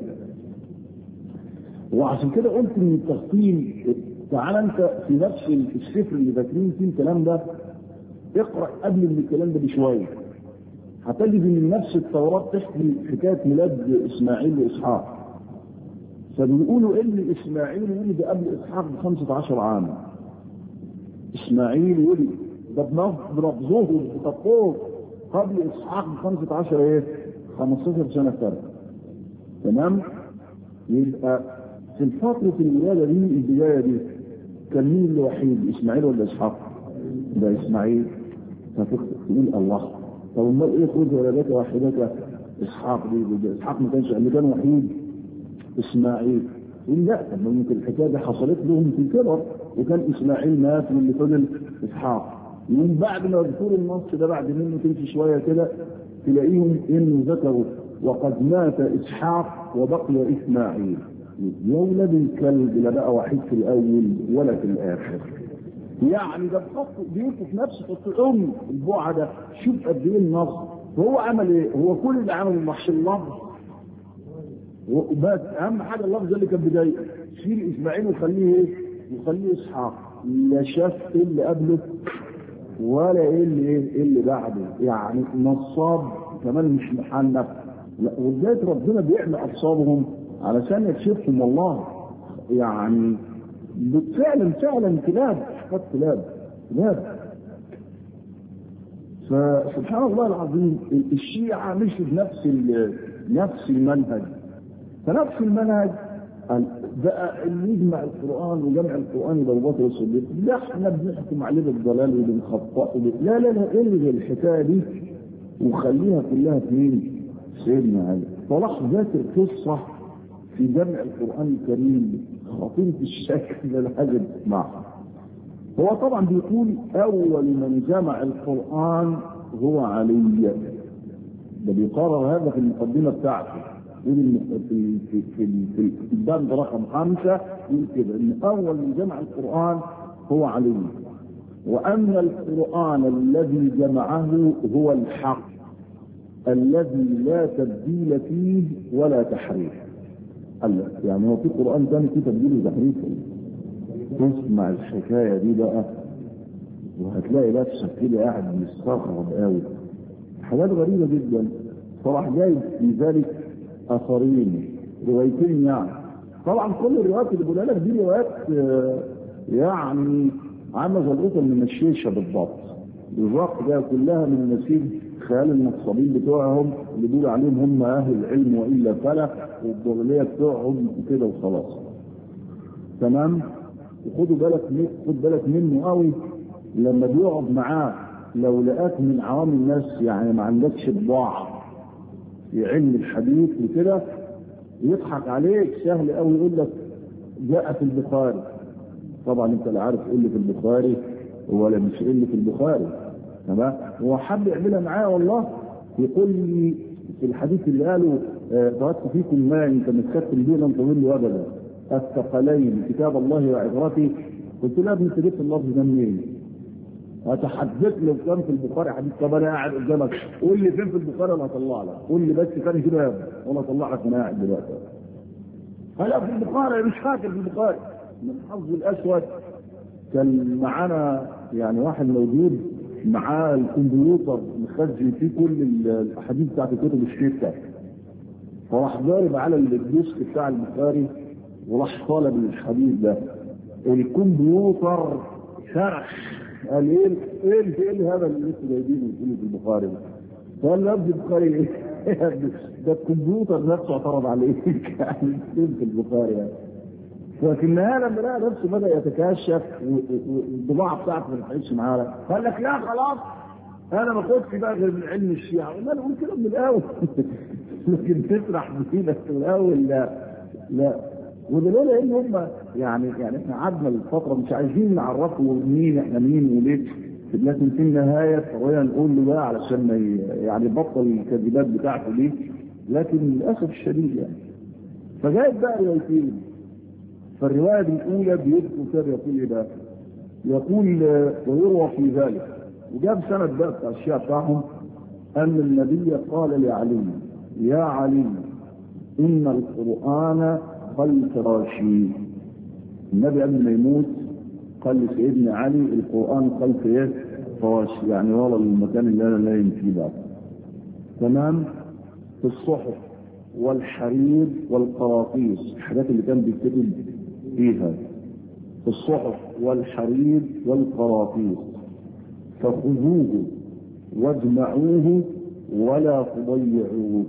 وعشان كده قلت ان التخطيم تعال انت في نفس السفر اللي فاكرين فيه الكلام ده اقرا قبل من الكلام ده بشويه هتجد ان نفس التوراه تحكي حكايه ميلاد اسماعيل واسحاق فبيقولوا ان اسماعيل ولد قبل اسحاق ب 15 عاما اسماعيل ولد ده بنبذوه بتطور قبل اسحاق ب 15 ايه 15 سنه فرق تمام يبقى في فترة الولادة دي البداية دي كان مين اللي وحيد اسماعيل ولا اسحاق؟ ده اسماعيل فتقول الله طب امال ايه خذ ولدك واحدك اسحاق دي اسحاق ما كانش اللي كان وحيد اسماعيل يقول لا طب ممكن الحكايه دي حصلت لهم في الكبر وكان اسماعيل مات واللي فضل اسحاق يوم بعد ما يذكروا النص ده بعد منه تمشي شويه كده تلاقيهم انه ذكروا وقد مات اسحاق وبقي اسماعيل يا ولاد الكلب لا بقى وحيد في الاول ولا في الاخر يعني ده بخط بيوته في نفس خط ام البقعه ده شوف قد ايه النص هو عمل ايه؟ هو كل اللي عمله محش اللفظ بس اهم حاجه اللفظ اللي كان بدايه شيل اسماعيل وخليه ايه؟ وخليه اسحاق لا شاف ايه اللي قبله ولا ايه اللي ايه, إيه اللي بعده يعني نصاب كمان مش محنف لا ولذلك ربنا بيعمل اعصابهم علشان يكشفهم والله يعني فعلا فعلا كلاب حفظ كلاب كلاب فسبحان الله العظيم الشيعة مش بنفس نفس المنهج فنفس المنهج بقى اللي يجمع القرآن وجمع القرآن يبقى أبو بكر الصديق لا احنا بنحكم عليه بالضلال وبنخطأ لا لا لا الغي الحكاية دي وخليها كلها في مين؟ سيدنا علي فراح ذاكر قصة في جمع القرآن الكريم خطيرة الشكل الحاجة تسمعها هو طبعا بيقول أول من جمع القرآن هو علي ده بيقرر هذا في المقدمة بتاعته يقول في في في في البند رقم خمسه يقول كده ان اول من جمع القران هو علي وان القران الذي جمعه هو الحق الذي لا تبديل فيه ولا تحريف قال لك يعني هو في قران ثاني فيه تبديل وتحريف تسمع الحكايه دي بقى وهتلاقي نفسك كده قاعد مستغرب قوي حاجات غريبه جدا صلاح جاي في ذلك اثرين روايتين يعني طبعا كل الروايات اللي بقولها لك دي روايات يعني عامله زي القطط من الشيشه بالضبط بالظبط ده كلها من نسيج خيال النصابين بتوعهم اللي بيقولوا عليهم هم اهل العلم والا فلا والضغليه بتوعهم كده وخلاص تمام وخدوا بالك خد بالك منه قوي لما بيقعد معاه لو لقاك من عوام الناس يعني ما عندكش بضاعه في علم الحديث وكده يضحك عليك سهل قوي يقول لك جاء في البخاري طبعا انت لا عارف ايه اللي في البخاري ولا مش ايه اللي في البخاري تمام هو حب يعملها معاه والله يقول لي في الحديث اللي قاله تركت فيكم ما ان تمسكتم به لن تضلوا ابدا الثقلين كتاب الله وعبرته قلت له يا ابني انت جبت اللفظ ده منين؟ اتحدث لو كان في البخاري حديث طب انا قاعد قدامك قول لي فين في البخاري انا هطلع لك قول لي بس كان كده يا ابني وانا اطلع لك وانا قاعد دلوقتي هلا في البخاري مش فاكر في البخاري من حظ الاسود كان معانا يعني واحد موجود معاه الكمبيوتر مخزن فيه كل الاحاديث بتاعت الكتب الشتى فراح ضارب على الديسك بتاع البخاري وراح طالب الحديث ده الكمبيوتر شرح قال ايه ايه ايه هذا اللي لسه جايبينه في البخاري ده؟ قال له ابن البخاري ايه؟ ده الكمبيوتر نفسه اعترض عليك يعني في البخاري يعني. ففي النهايه لما لقى نفسه بدا يتكشف والطباعه بتاعته ما نفعتش معاه قال لك لا خلاص انا ما خدش بقى غير من علم الشيعه قلنا له قول كده من الاول لكن تسرح بينا في الاول لا لا ودليل ان هم يعني يعني احنا قعدنا الفتره مش عايزين نعرفه مين احنا مين وليه لكن في النهايه اضطرينا نقول له بقى علشان ما يعني بطل الكذبات بتاعته دي لكن للاسف الشديد يعني فجاءت بقى روايتين فالروايه الاولى بيذكر كده يقول ايه بقى؟ يقول ويروى في ذلك وجاب سند بقى بتاع الشيعة بتاعهم ان النبي قال لعلي يا علي ان القران خلف راشي النبي قبل ما يموت قال لسيدنا علي القرآن خلف ايه؟ فراشي يعني ورا المكان اللي انا نايم فيه بقى تمام في الصحف والحرير والقراطيس الحاجات اللي كان بيكتب فيها في الصحف والحرير والقراطيس فخذوه واجمعوه ولا تضيعوه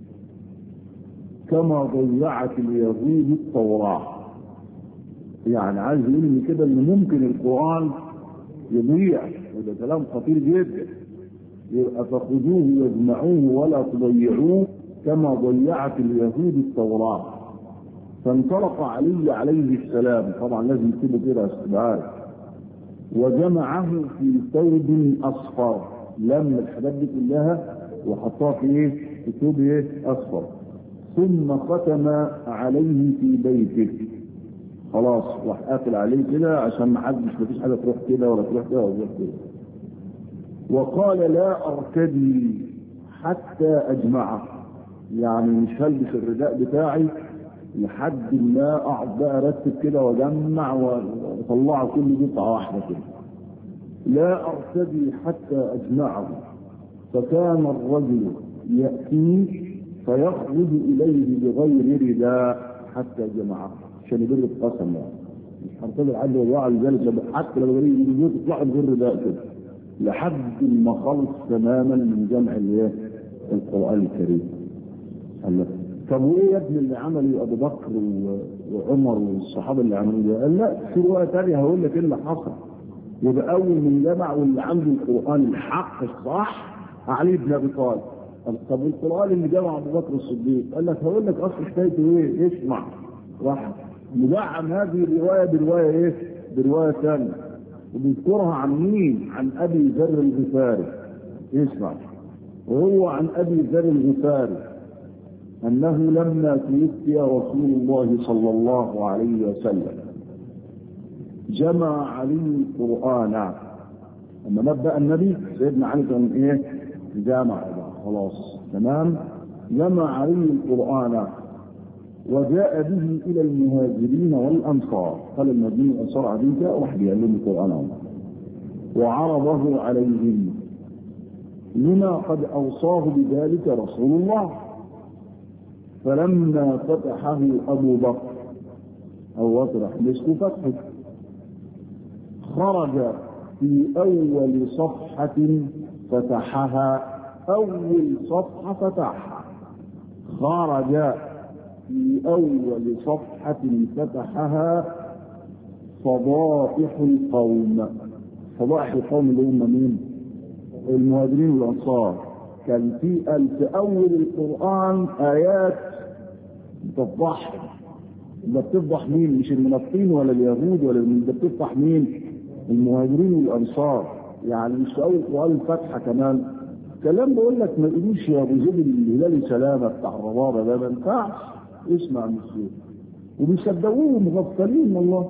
كما ضيعت اليهود التوراة يعني عايز يقول لي كده ان ممكن القرآن يضيع وده كلام خطير جدا يبقى فخذوه واجمعوه ولا تضيعوه كما ضيعت اليهود التوراة فانطلق علي عليه السلام طبعا لازم يكتبوا كده استبعاد وجمعه في ثوب اصفر لم الحاجات دي كلها وحطها في ايه؟ في ثوب ايه؟ اصفر ثم ختم عليه في بيته خلاص راح قافل عليه كده عشان ما حدش مفيش حاجه تروح كده ولا تروح كده ولا تروح كده وقال لا ارتدي حتى اجمعه يعني مش هلبس الرداء بتاعي لحد ما اقعد بقى ارتب كده واجمع واطلعه كل قطعه واحده كده لا ارتدي حتى اجمعه فكان الرجل ياتي فيخرج اليه بغير رداء حتى جمعه عشان يبر القسم يعني مش هرتدي العدل والوعي ذلك حتى لو يريد يجوز يطلع بغير رداء كده لحد ما خلص تماما من جمع الايه القران الكريم الله طب وايه يا ابني اللي عمله ابو بكر وعمر والصحابه اللي عملوه ده؟ قال لا في روايه ثانيه هقول لك ايه اللي حصل يبقى اول من جمع واللي عنده القران الحق الصح علي بن ابي طالب طب القران اللي جمع ابو بكر الصديق قال لك هقول لك اصل حكايته ايه؟ اسمع راح مدعم هذه الروايه بروايه ايه؟ بروايه ثانيه وبيذكرها عن مين؟ عن ابي ذر الغفاري اسمع وهو عن ابي ذر الغفاري أنه لما توفي رسول الله صلى الله عليه وسلم جمع علي القرآن لما نبدأ النبي سيدنا علي كان إيه؟ جامع خلاص تمام جمع علي القرآن وجاء به إلى المهاجرين والأنصار قال المهاجرين والأنصار عبيك واحد يعلم القرآن وعرضه عليهم لما قد أوصاه بذلك رسول الله فلما فتحه أبو بكر أو بكر مسك فتحه خرج في أول صفحة فتحها أول صفحة فتحها خرج في أول صفحة فتحها فضائح القوم فضائح القوم اللي هم مين؟ المهاجرين والأنصار كان في في أول القرآن آيات بتفضح ده بتفضح مين؟ مش المنافقين ولا اليهود ولا ده بتفضح مين؟ المهاجرين والأنصار يعني مش في أول القرآن الفاتحة كمان كلام بقول لك ما تقولوش يا ابو زيد الهلالي سلامه بتاع الربابه ده ما ينفعش اسمع مسلم وبيصدقوه مغفلين والله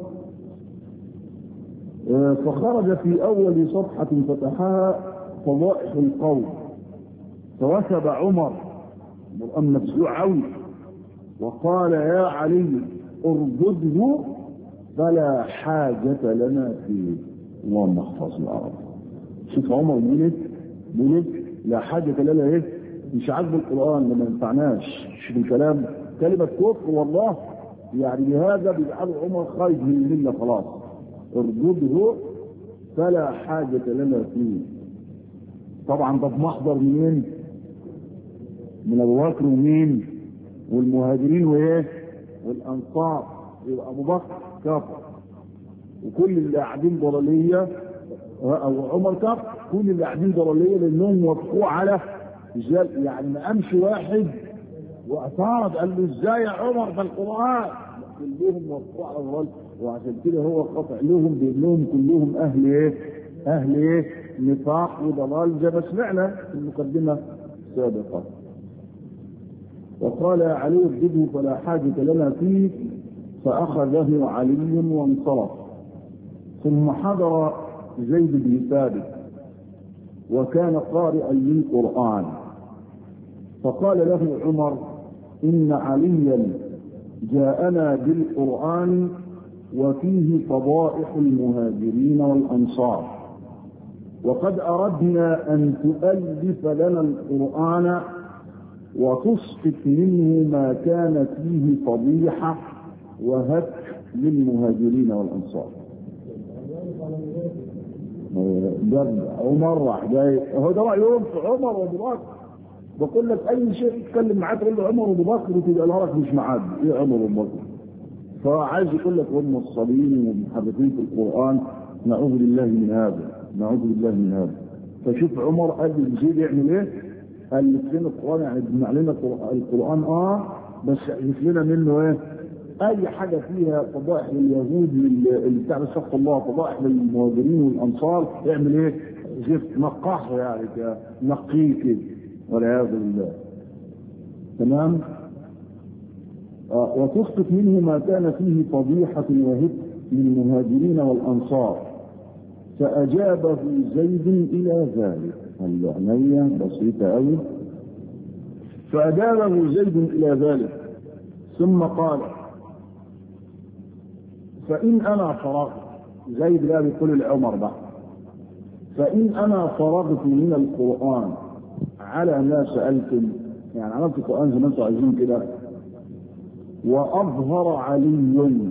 آه فخرج في اول صفحه فتحها فضائح القوم فوثب عمر القران مفزوع قوي وقال يا علي ارجده فلا حاجة لنا فيه اللهم احفظ العرب شوف عمر بيقول ايه بيقول ايه لا حاجة لنا ايه مش عاجبه القرآن ما ينفعناش شوف الكلام كلمة كفر والله يعني بهذا بيجعل عمر خارج من الملة خلاص ارجده فلا حاجة لنا فيه طبعا ده محضر منين من ابو بكر ومين والمهاجرين وايه والانصار يبقى ابو بكر كفر وكل اللي قاعدين ضلاليه او عمر كفر كل اللي قاعدين ضلاليه لانهم وافقوا على رجال يعني ما قامش واحد واعترض قال له ازاي يا عمر ده القران كلهم وافقوا على الضلال وعشان كده هو قطع لهم بانهم كلهم اهل ايه؟ اهل ايه؟ نفاق وضلال زي ما سمعنا في المقدمه السابقه. وقال يا علي ارجده فلا حاجة لنا فيه فأخذه علي وانصرف ثم حضر زيد بن ثابت وكان قارئا للقرآن فقال له عمر إن عليا جاءنا بالقرآن وفيه فضائح المهاجرين والأنصار وقد أردنا أن تؤلف لنا القرآن وتسقط منه ما كان فيه فضيحة وهتك للمهاجرين والأنصار ده عمر راح جاي هو ده رأيهم في عمر وابو بكر بقول لك أي شيء يتكلم معاه تقول له عمر وابو بكر وتبقى لك مش معاد إيه عمر وابو بكر فعايز يقول لك هم الصليين والمحرفين في القرآن نعوذ بالله من هذا نعوذ بالله من هذا فشوف عمر قال زيد يعمل ايه؟ ألف لنا القرآن يعني بنع لنا القرآن اه بس ألف لنا منه ايه؟ أي حاجة فيها فضائح لليهود اللي بتاع سخط الله فضائح للمهاجرين والأنصار يعمل ايه؟ زفت نقحه يعني نقيه كده والعياذ بالله تمام؟ آه وتسقط منه ما كان فيه فضيحة وهب للمهاجرين والأنصار فأجابه زيد إلى ذلك اللعنية بسيطة أوي فأجابه زيد إلى ذلك ثم قال فإن أنا فرغت زيد لا بيقول لعمر بقى فإن أنا فرغت من القرآن على ما سألتم يعني عملت القرآن زي ما أنتم عايزين كده وأظهر علي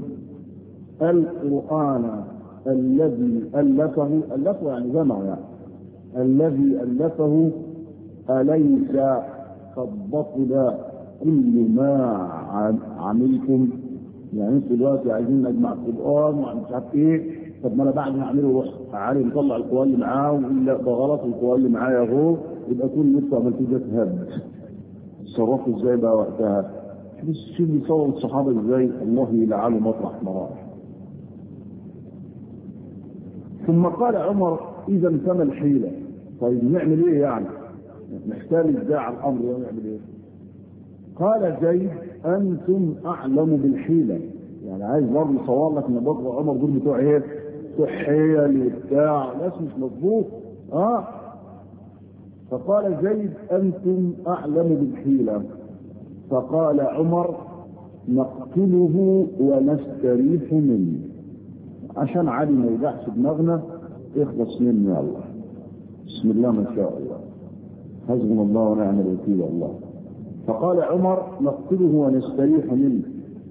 القرآن الذي ألفه ألفه يعني جمع يعني الذي ألفه أليس قد بطل كل ما عملتم يعني انتوا دلوقتي عايزين نجمع القرآن ومش عارف ايه طب ما انا بعد ما اعمله روح تعالي نطلع القرآن اللي معاه ولا ده غلط القرآن اللي معايا اهو يبقى كل اللي انتوا عملتوه ده اتهد تصرفوا ازاي بقى وقتها شوف شوف بيصوروا الصحابة ازاي الله يلعنه مطرح مراح ثم قال عمر اذا فما الحيله طيب نعمل ايه يعني نحتال ازاي على الامر ونعمل ايه قال زيد انتم اعلم بالحيله يعني عايز برضه يصور لك ان بكر وعمر دول بتوع ايه؟ بتوع حيل وبتاع ناس مش مظبوط اه فقال زيد انتم اعلم بالحيله فقال عمر نقتله ونستريح منه عشان علي ما يوجعش دماغنا اخلص منه يا الله بسم الله ما شاء الله حسبنا الله ونعم الوكيل الله فقال عمر نقتله ونستريح منه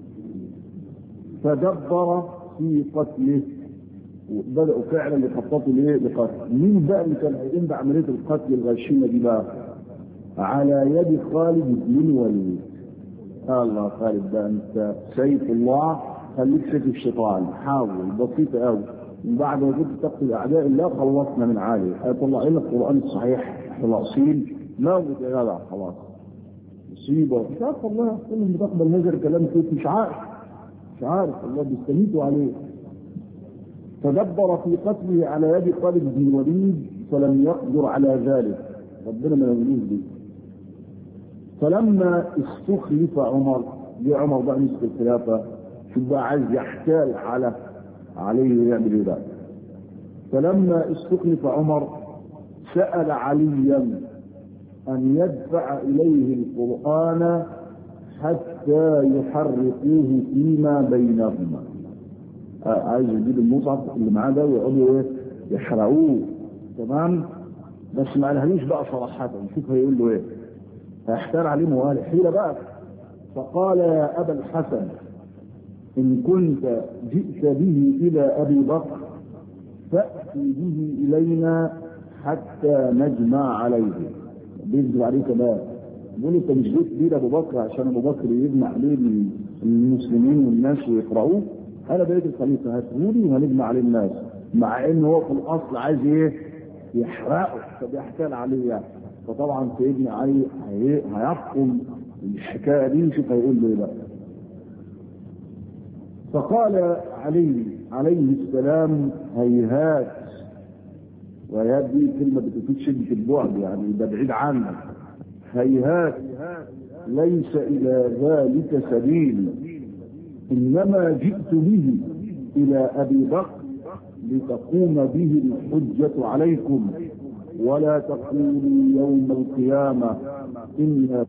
فدبر في قتله بدأوا فعلا يخططوا ليه لقتل مين بقى اللي كان هيقوم بعملية القتل الغشيمة دي بقى على يد خالد بن الوليد الله خالد ده انت سيف الله خليك سيف الشيطان حاول بسيطة قوي من بعد ما كنت تقتل اعداء الله خلصنا من عالي هيطلع لنا القران الصحيح الاصيل موجود يا جدع خلاص مصيبه مش عارف والله كل المستقبل نزل كلام كيف مش عارف مش عارف الله بيستميتوا عليه تدبر في قتله على يد خالد بن الوليد فلم يقدر على ذلك ربنا ما يقولوش دي فلما استخلف عمر جه عمر بقى مسك الخلافه شوف بقى عايز يحتال على عليه يعمل ايه بقى فلما استخلف عمر سأل عليا أن يدفع إليه القرآن حتى يحرقوه فيما بينهما آه عايز يجيب المصحف اللي معاه ده ويقعدوا ايه يحرقوه تمام بس ما قالهاليش بقى صراحة نشوف هيقول له ايه هيحتال عليه موالي حيلة بقى فقال يا أبا الحسن إن كنت جئت به إلى أبي بكر فأتي به إلينا حتى نجمع عليه بيكذب عليه كمان بيقول انت مش جيت بيه لابو بكر عشان ابو بكر يجمع عليه المسلمين والناس ويقرأوه انا بقيت الخليفه هاتهولي وهنجمع عليه الناس مع ان هو في الاصل عايز ايه يحرقه فبيحتال عليه يعني فطبعا سيدنا علي هيحكم الحكايه دي نشوف هيقول له ايه بقى فقال علي عليه السلام هيهات وهيهات دي كلمة بتفيد شدة البعد يعني ده بعيد عنك هيهات ليس إلى ذلك سبيل إنما جئت به إلى أبي بكر لتقوم به الحجة عليكم ولا تقولوا يوم القيامة إن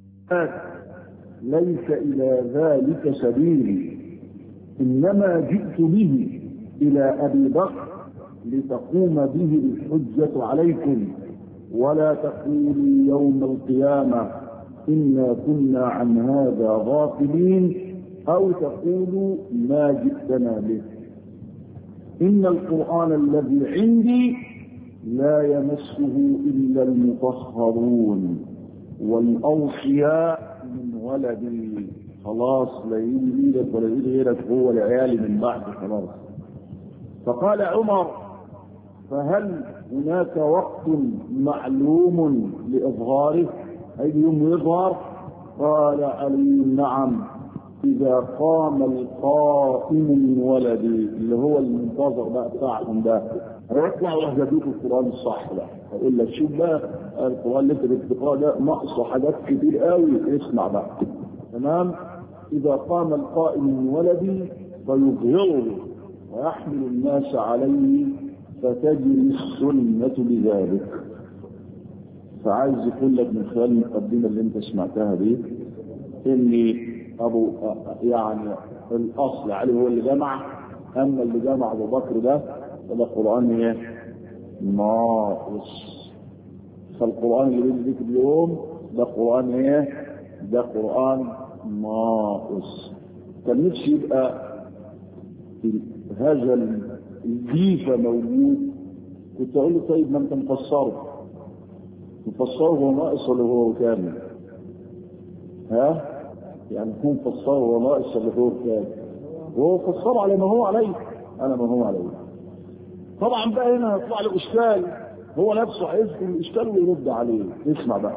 ليس إلى ذلك سبيل إنما جئت به إلى أبي بكر لتقوم به الحجة عليكم ولا تقولوا يوم القيامة إنا كنا عن هذا غافلين أو تقولوا ما جئتنا به إن القرآن الذي عندي لا يمسه إلا المطهرون والأوصياء من ولدي خلاص لا يجي ايدك ولا يجي غيرك هو العيال من بعد خلاص فقال عمر فهل هناك وقت معلوم لإظهاره أي يوم يظهر قال علي نعم إذا قام القائم من ولدي اللي هو المنتظر بقى بتاعهم ده هيطلع وهجدوك القرآن الصح ده أقول لك شوف بقى القرآن اللي أنت بتقرأه ده ناقصه حاجات كتير قوي اسمع بقى تمام إذا قام القائم من ولدي فيظهره ويحمل الناس عليه فتجري السنة بذلك فعايز يقول لك من خلال المقدمة اللي انت سمعتها دي ان ابو يعني الاصل عليه هو اللي جمع اما اللي جمع ابو بكر ده فده قرآن ايه ناقص فالقرآن اللي بيجي اليوم ده قرآن ايه ده قرآن ناقص كان نفسي يبقى هذا الجيفة موجود كنت اقول له طيب ما انت مفسره مفسره هو ناقص ولا هو كامل ها يعني يكون فسره هو ناقص ولا هو كامل وهو فسره على ما هو عليه انا ما هو عليه طبعا بقى هنا يطلع له اشكال هو نفسه هيذكر الاشكال ويرد عليه اسمع بقى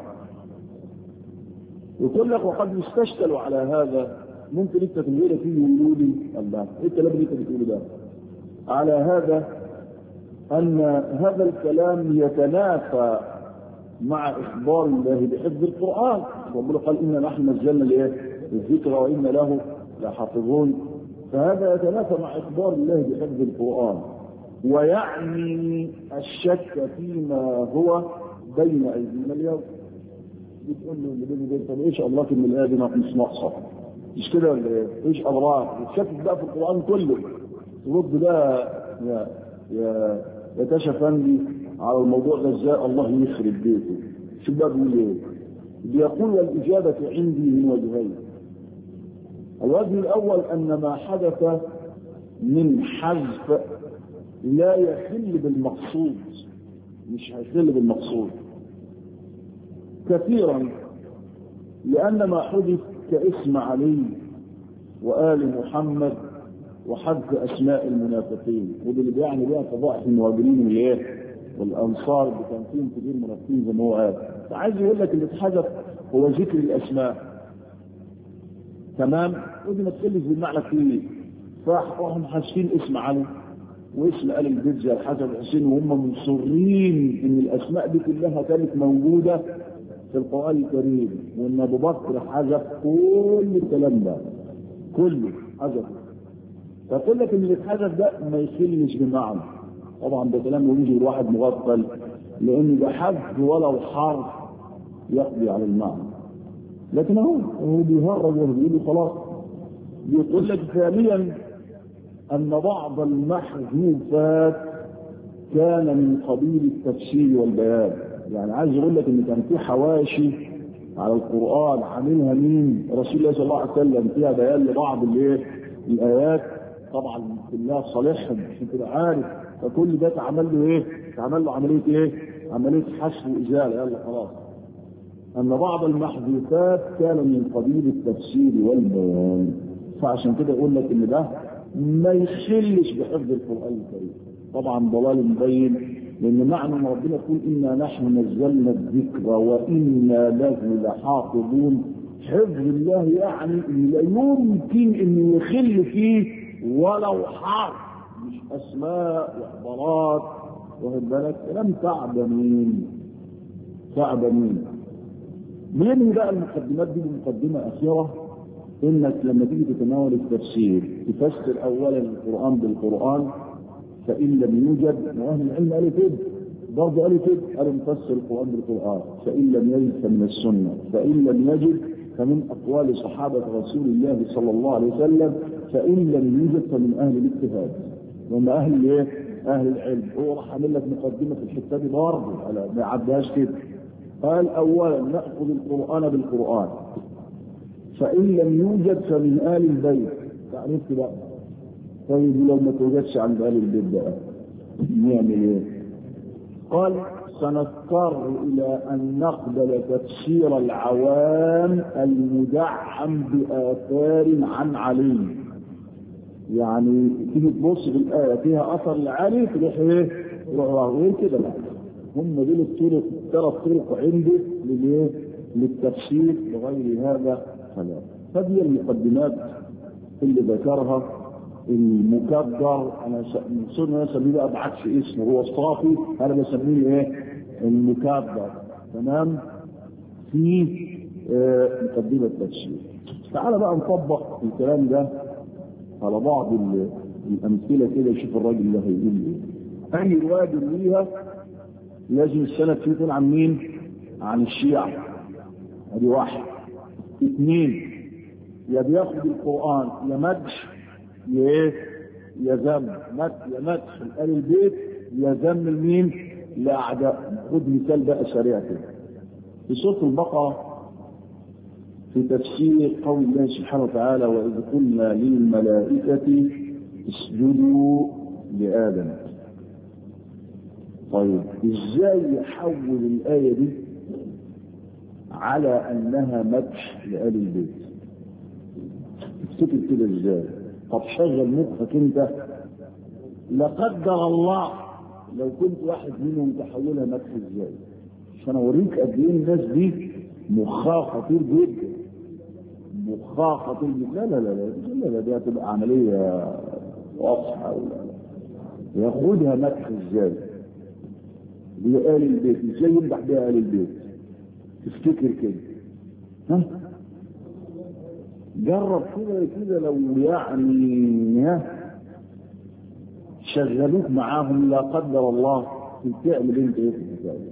يقول لك وقد يستشكل على هذا ممكن انت تقول فيه ويقول لي الله ايه الكلام اللي انت بتقوله ده على هذا ان هذا الكلام يتنافى مع إخبار الله بحفظ القرآن ربنا قال إنا نحن نزلنا الإيه؟ الذكر وإنا له لحافظون فهذا يتنافى مع إخبار الله بحفظ القرآن ويعني الشك فيما هو بين أيدينا اليوم بتقول له اللي بيني وبين طب ايش الله ان الايه دي مش ناقصه مش كده ولا ايه؟ ايش اضرار؟ وتشكك بقى في القران كله ترد بقى يا يا يا تاشا فندي على الموضوع ده ازاي الله يخرب بيته شو بقى بيقول ايه؟ بيقول والاجابه عندي من وجهين الوجه الاول ان ما حدث من حذف لا يخل بالمقصود مش هيخل بالمقصود كثيرا لأن ما حدث كاسم علي وآل محمد وحذف أسماء المنافقين وده اللي بيعني بيها فضائح المهاجرين والإيه والأنصار اللي كان فيهم كتير منافقين زي ما هو قال فعايز يقول لك اللي اتحذف هو ذكر الأسماء تمام ودي ما تقلش بالمعنى كتير فراحوا حاسين اسم علي واسم آل البيت زي الحسن والحسين وهم مصرين ان الاسماء دي كلها كانت موجوده في القرآن الكريم وإن أبو بكر حذف كل الكلام ده كله حذف فقول لك إن اللي اتحذف ده ما يخلش بمعنى طبعا ده كلام يجي الواحد مغفل لأن ده حذف ولو حرف يقضي على المعنى لكن هو هو بيهرج وبيقول خلاص بيقول لك ثانيا أن بعض المحذوفات كان من قبيل التفسير والبيان يعني عايز يقول لك ان كان في حواشي على القران عاملها مين؟ رسول الله صلى الله عليه وسلم فيها بيان لبعض الايه؟ الايات طبعا كلها صالحهم عشان تبقى عارف فكل ده اتعمل له ايه؟ اتعمل له عمليه ايه؟ عمليه حذف وازاله يلا خلاص. ان بعض المحذوفات كان من قبيل التفسير والبيان فعشان كده يقول لك ان ده ما يخلش بحفظ القران الكريم. طبعا ضلال مبين لأن معنى ما ربنا يقول إنا نحن نزلنا الذكر وإنا له لحافظون حفظ الله يعني لا يمكن أن يخل فيه ولو حرف مش أسماء وعبارات واخد بالك كلام تعبانين تعبانين بينهي بقى المقدمات دي بمقدمة أخيرة إنك لما تيجي تتناول التفسير تفسر أولا القرآن بالقرآن فإن لم يوجد وأهل العلم قالوا كده برضه قالوا كده قالوا نفسر القرآن بالقرآن فإن لم يجد فمن السنة فإن لم يجد فمن أقوال صحابة رسول الله صلى الله عليه وسلم فإن لم يوجد فمن أهل الاجتهاد وهم أهل إيه؟ أهل العلم هو راح عامل لك مقدمة في الحتة دي برضه على ما يعدهاش كده قال أولا نأخذ القرآن بالقرآن فإن لم يوجد فمن آل البيت تعرفت بقى طيب لو ما توجدش عند اهل البيت بقى نعمل ايه؟ قال سنضطر الى ان نقبل تفسير العوام المدعم باثار عن علي يعني تيجي تبص في الايه فيها اثر لعلي تروح ايه؟ تروح غير كده لا هم دول الطرق ثلاث طرق عندي للايه؟ للتفسير بغير هذا فلا هذه المقدمات اللي ذكرها المكبر انا صرنا نسميه بقى بعكس اسمه هو اصطافي انا بسميه ايه المكبر تمام في آه مقدمه تفسير تعال بقى نطبق الكلام ده على بعض الامثله كده شوف الراجل ده هيقول ايه اي روايه ليها لازم السند فيه يكون عن مين؟ عن الشيعة ادي واحد اثنين يا بياخد القران يا مدح يا ايه؟ يا ذم مدح يا مدح آل البيت يا ذم لمين؟ لأعداء خد مثال بقى سريع كده في سورة البقرة في تفسير قول الله سبحانه وتعالى وإذ قلنا للملائكة اسجدوا لآدم طيب ازاي يحول الآية دي على أنها مدح لآل البيت افتكر كده ازاي طب شغل مخك انت لا قدر الله لو كنت واحد منهم تحولها مدح ازاي عشان اوريك قد ايه الناس دي مخها خطير جدا مخها خطير جدا لا لا لا لا لا, لا دي هتبقى عمليه واضحه ولا لا ياخدها مدح ازاي بآل البيت ازاي يمدح بها آل البيت تفتكر كده ها جرب كده كده لو يعني ها شغلوك معاهم لا قدر الله تعمل انت ايه في الحكايه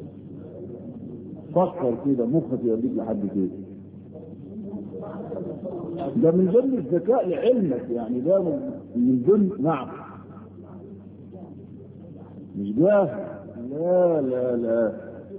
فكر كده مخك يوديك لحد كده ده من ضمن الذكاء لعلمك يعني ده من ضمن نعم مش جاهل لا لا لا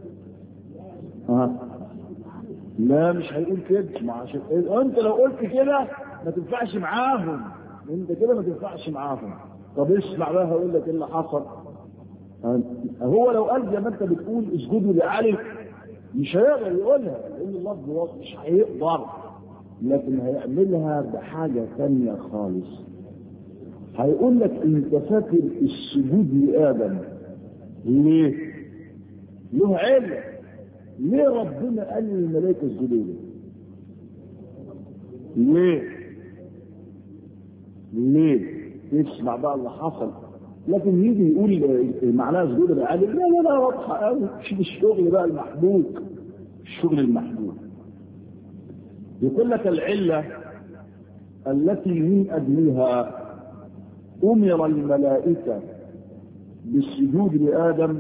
ها لا مش هيقول كده ما عشان انت لو قلت كده ما تنفعش معاهم انت كده ما تنفعش معاهم طب اسمع بقى هقول لك ايه اللي حصل هو لو قال زي ما انت بتقول اسجدوا لعلي مش هيقدر يقولها لان اللفظ واضح مش هيقدر لكن هيعملها بحاجة ثانية خالص هيقول لك انت فاكر السجود لآدم ليه؟ له علة ليه ربنا قال للملائكة اسجدوا له؟ ليه؟ ليه؟ تسمع بقى اللي حصل لكن يجي يقول معناها سجود العالي لا لا لا واضحه قوي شوف الشغل بقى المحبوك الشغل المحبوك يقول لك العله التي من اجلها امر الملائكه بالسجود لادم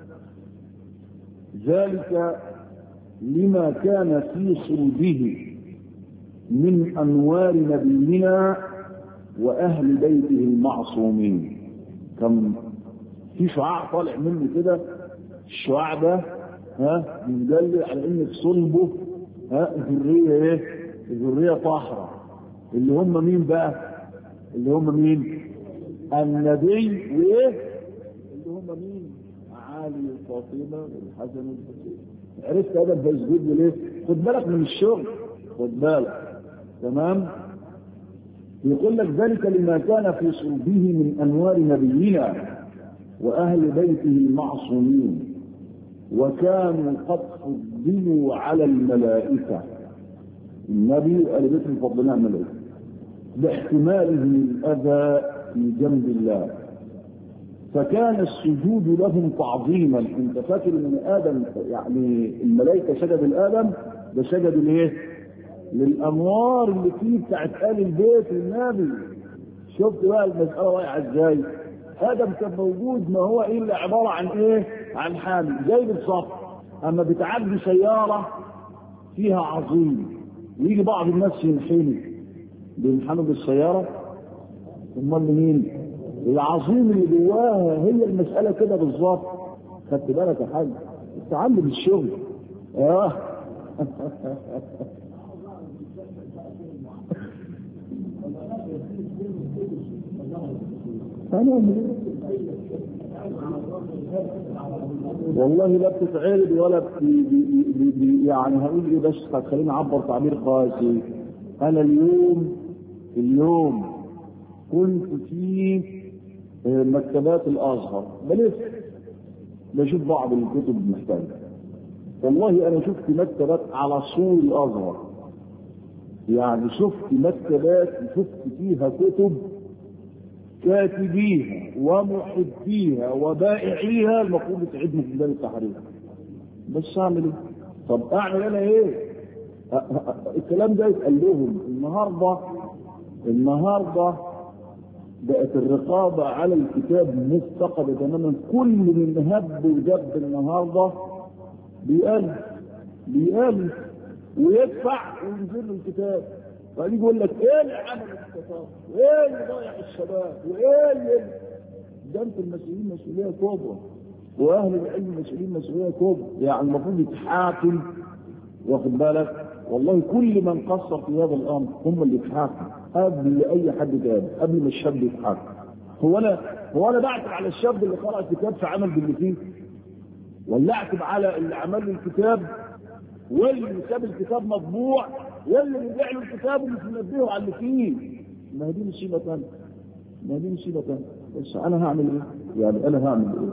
ذلك لما كان في صلبه من انوار نبينا واهل بيته المعصومين كان في شعاع طالع منه كده الشعاع ده ها بيدل على ان في صلبه ها ذريه ايه؟ ذريه طاهره اللي هم مين بقى؟ اللي هم مين؟ النبي وايه؟ اللي هم مين؟ علي وفاطمه والحسن والحسين عرفت هذا بيسجد ليه؟ خد بالك من الشغل خد بالك تمام؟ يقول لك ذلك لما كان في صلبه من انوار نبينا واهل بيته المعصومين وكانوا قد فضلوا على الملائكه النبي وآل بيته فضلنا على الملائكه باحتماله الاذى في جنب الله فكان السجود لهم تعظيما انت فاكر ان ادم يعني الملائكه سجدوا لادم ده سجدوا لايه؟ للانوار اللي فيه بتاعت ال البيت النبي شفت بقى المساله رايحه ازاي ادم كان موجود ما هو الا عباره عن ايه عن حامل زي بالظبط اما بتعدي سياره فيها عظيم ويجي بعض الناس ينحني بينحنوا بالسياره امال مين العظيم اللي جواها هي المساله كده بالظبط خدت بالك يا حاج تعلم الشغل اه هنعمل والله لا بتتعرض ولا بي بي بي بي يعني هقول ايه بس هتخليني اعبر تعبير قاسي انا اليوم اليوم كنت في مكتبات الازهر بلف بشوف بعض الكتب المحتاجه والله انا شفت مكتبات على سور الازهر يعني شفت مكتبات شفت فيها كتب كاتبيها ومحبيها وبائعيها المفروض يتعدوا في بلاد التحرير بس اعمل ايه؟ طب اعمل انا ايه؟ الكلام ده يتقال لهم النهارده النهارده بقت الرقابة على الكتاب مفتقدة تماما كل من هب ودب النهارده بيألف بيألف ويدفع وينزل له الكتاب وبعدين يقول لك ايه اللي عمل الكتاب؟ وايه اللي ضيع الشباب؟ وايه اللي ده انتوا المسؤولين مسؤوليه كبرى واهل العلم مسؤولين مسؤوليه كبرى يعني المفروض يتحاكم واخد بالك والله كل من قصر في هذا الامر هم اللي يتحاكموا قبل اي حد تاني قبل ما الشاب يتحاكم هو انا هو انا بعتب على الشاب اللي قرأ الكتاب فعمل باللي فيه ولا اعتب على اللي عمل له الكتاب واللي ساب الكتاب مطبوع واللي بيبيع له الكتاب ومش منبهه على اللي فيه ما هي دي مصيبه ثانيه ما هي دي مصيبه ثانيه بس انا هعمل ايه؟ يعني انا هعمل ايه؟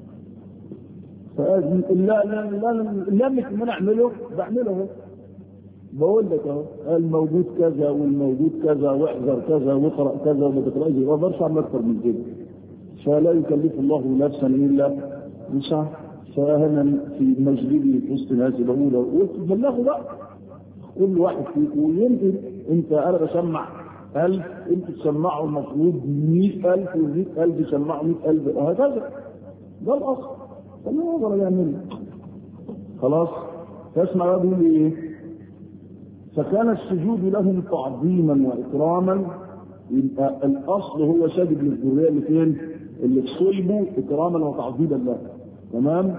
فأجي لا لا لا لا مش ان انا اعمله بعمله اهو بقول لك اهو الموجود كذا والموجود كذا واحذر كذا واقرا كذا وما تقراش ما اقدرش اعمل اكثر من كده فلا يكلف الله نفسا الا مش عارف فانا في مجلدي في وسط ناس بقول قلت بلغوا بقى كل واحد فيكم يمكن انت انا بسمع ألف انت تسمعوا المفروض 100000 و100000 يسمعوا 100000 وهكذا ده الاصل فما يقدر يعمل خلاص فاسمع بقى بيقول ايه فكان السجود لهم تعظيما واكراما يبقى الاصل هو ساجد للذريه اللي فين؟ اللي في صلبه اكراما وتعظيما له تمام؟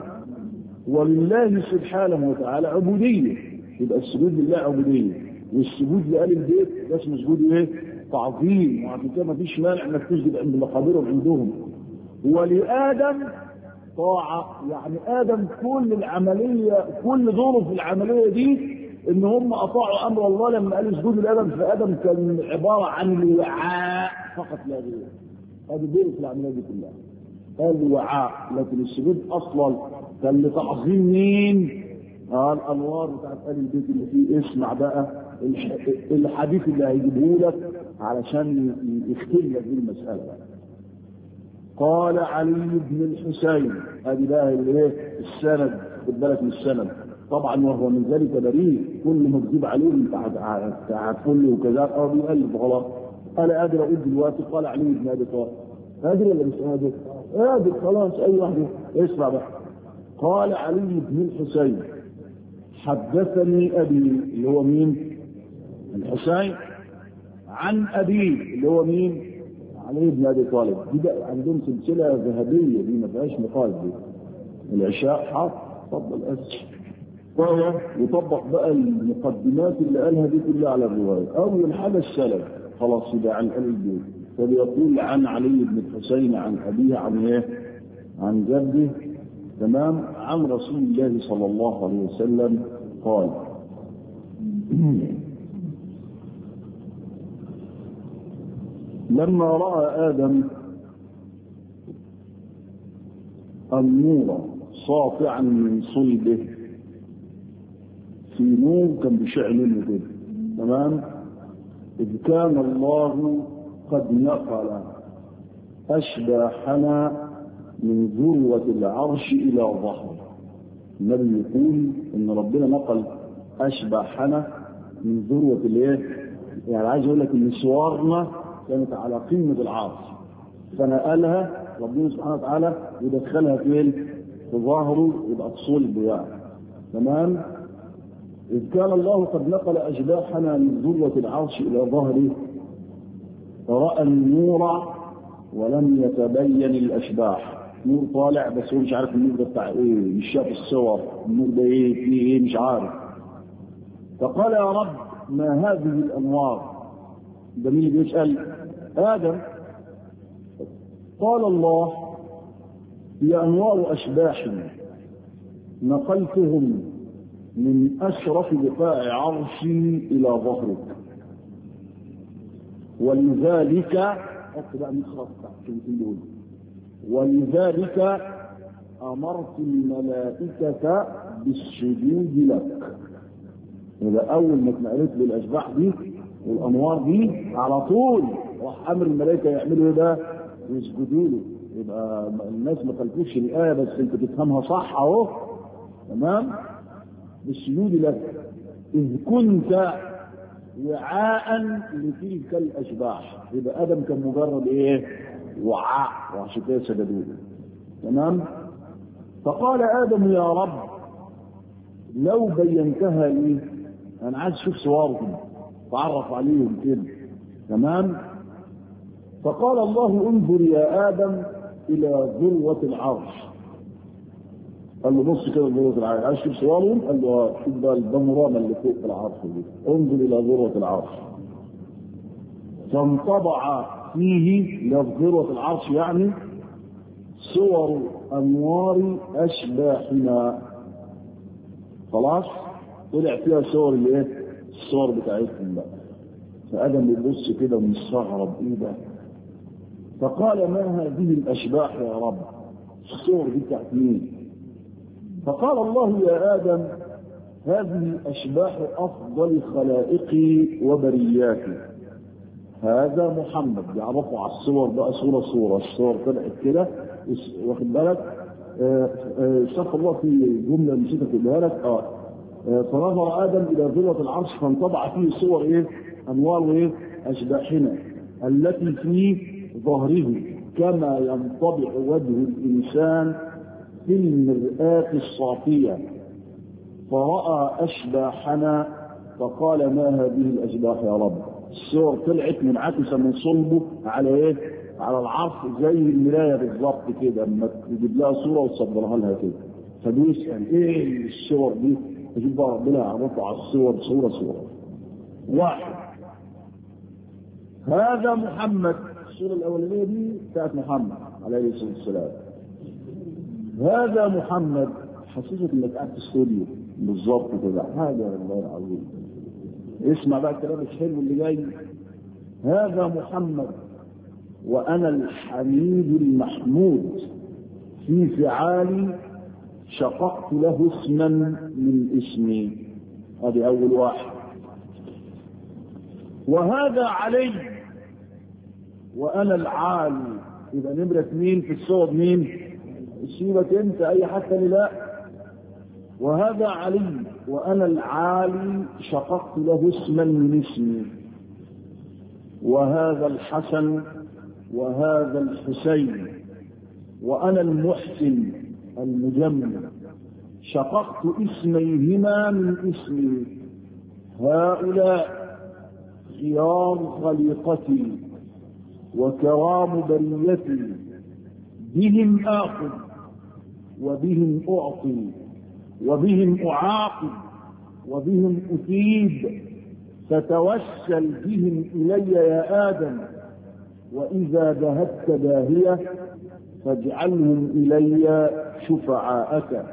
ولله سبحانه وتعالى عبوديه يبقى السجود لله عبوديه والسجود لآل البيت ده اسمه سجود ايه؟ تعظيم وعشان كده مفيش مانع انك تسجد عند مقابرهم عندهم ولآدم طاعة يعني آدم كل العملية كل دوره في العملية دي إن هم أطاعوا أمر الله لما قال اسجدوا لآدم فآدم كان عبارة عن الوعاء فقط لا غير هذه دوره في العملية دي كلها قال الوعاء لكن السجود أصلا كان لتعظيم مين؟ آه الأنوار بتاعت آل البيت اللي فيه اسمع بقى الحديث اللي هيجيبه لك علشان يختم لك المسألة بقى. قال علي بن الحسين ادي بقى الايه السند خد بالك من السند طبعا وهو من ذلك بريء كل ما تجيب عليه انت هتقول له كذا اه بيقلب خلاص انا قادر اقول دلوقتي قال علي بن ابي طالب قادر ولا مش قادر؟ قادر خلاص اي واحد اسمع بقى قال علي بن الحسين حدثني ابي اللي هو مين؟ الحسين عن ابيه اللي هو مين؟ علي بن ابي طالب دي بقى عندهم سلسله ذهبيه دي ما فيهاش نقاش دي العشاء حاضر اتفضل اسف وهو يطبق بقى المقدمات اللي قالها دي كلها على الروايه اول حاجه السلف خلاص يبقى عن ال البيت فبيقول عن علي بن الحسين عن ابيه عن ايه؟ عن جده تمام عن رسول الله صلى الله عليه وسلم قال لما رأى آدم النور ساطعا من صلبه في نور كان بيشع منه كده تمام إذ كان الله قد نقل أشباحنا من ذروة العرش إلى ظهره النبي يقول إن ربنا نقل أشباحنا من ذروة الإيه؟ يعني عايز أقول لك إن صورنا كانت على قمة العرش فنقلها ربنا سبحانه وتعالى يدخلها فين؟ في ظهره يبقى صلب يعني تمام؟ إذ كان الله قد نقل أجباحنا من ذروة العرش إلى ظهره فرأى النور ولم يتبين الأشباح نور طالع بس هو مش عارف النور ده بتاع ايه مش شاف الصور النور ده ايه فيه ايه مش عارف فقال يا رب ما هذه الانوار ده مين اللي بيسال ادم قال الله هي انوار اشباح نقلتهم من اشرف بقاع عرشي الى ظهرك ولذلك حط بقى مخرج تحت دول ولذلك امرت الملائكه بالسجود لك يبقى اول ما اتنقلت له الاشباح دي والانوار دي على طول راح امر الملائكه يعملوا ايه بقى؟ يسجدوا له يبقى الناس ما خلفوش الايه بس انت تفهمها صح اهو تمام؟ بالسجود لك اذ كنت وعاء لتلك الاشباح يبقى ادم كان مجرد ايه؟ وعاء وعشان كده سجدوا له تمام؟ فقال ادم يا رب لو بينتها لي انا عايز اشوف صورهم تعرف عليهم كده تمام فقال الله انظر يا ادم الى ذروه العرش قال له بص كده ذروه العرش عايز تشوف صورهم قال له شوف بقى البانوراما اللي فوق العرش دي انظر الى ذروه العرش فانطبع فيه لذروه العرش يعني صور انوار اشباحنا خلاص طلع فيها صور الايه الصور بتاعتهم بقى فادم بيبص كده ومستغرب ايه ده فقال ما هذه الاشباح يا رب الصور دي بتاعت مين فقال الله يا ادم هذه اشباح افضل خلائقي وبرياتي هذا محمد يعرفوا على الصور بقى صوره صوره الصور طلعت كده واخد بالك استغفر الله في جمله نسيت اقولها لك اه فنظر ادم الى ذروه العرش فانطبع فيه صور ايه؟ انوار وايه؟ اشباحنا التي في ظهره كما ينطبع وجه الانسان في المرآة الصافية فرأى أشباحنا فقال ما هذه الأشباح يا رب الصور طلعت منعكسة من صلبه على إيه؟ على العرش زي المراية بالظبط كده اما تجيب لها صورة وتصدرها لها كده فبيسأل إيه الصور دي؟ يجيب بقى ربنا يعرفه على الصور صورة صورة واحد هذا محمد الصورة الأولانية دي بتاعت محمد عليه الصلاة والسلام هذا محمد حسيتك انك قاعد في استوديو بالظبط كده حاجه والله العظيم اسمع بقى الكلام الحلو اللي جاي هذا محمد وانا الحميد المحمود في فعالي شققت له اسما من اسمي هذه اول واحد وهذا علي وانا العالي يبقى نمره اثنين في الصور مين؟ سيبك انت اي حد تاني لا وهذا علي وانا العالي شققت له اسما من اسمي وهذا الحسن وهذا الحسين وانا المحسن المجمل شققت اسميهما من اسمي هؤلاء خيار خليقتي وكرام بريتي بهم آخذ وبهم أعطي وبهم أعاقب وبهم أثيب فتوسل بهم إلي يا آدم وإذا ذهبت داهية فاجعلهم إلي شفعاءك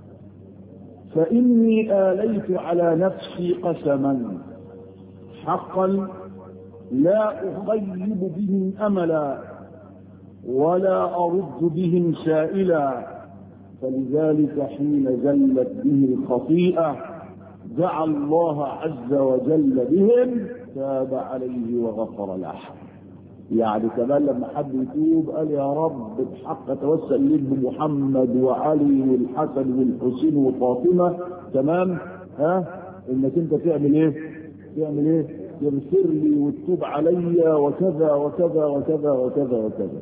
فإني آليت على نفسي قسما حقا لا أخيب بهم أملا ولا أرد بهم سائلا فلذلك حين زلت به الخطيئة دعا الله عز وجل بهم تاب عليه وغفر له يعني كمان لما حد يتوب قال يا رب بحق توسل ليك بمحمد وعلي والحسن والحسين وفاطمه تمام ها انك انت تعمل ايه؟ تعمل ايه؟ يغفر لي وتتوب علي وكذا وكذا وكذا وكذا وكذا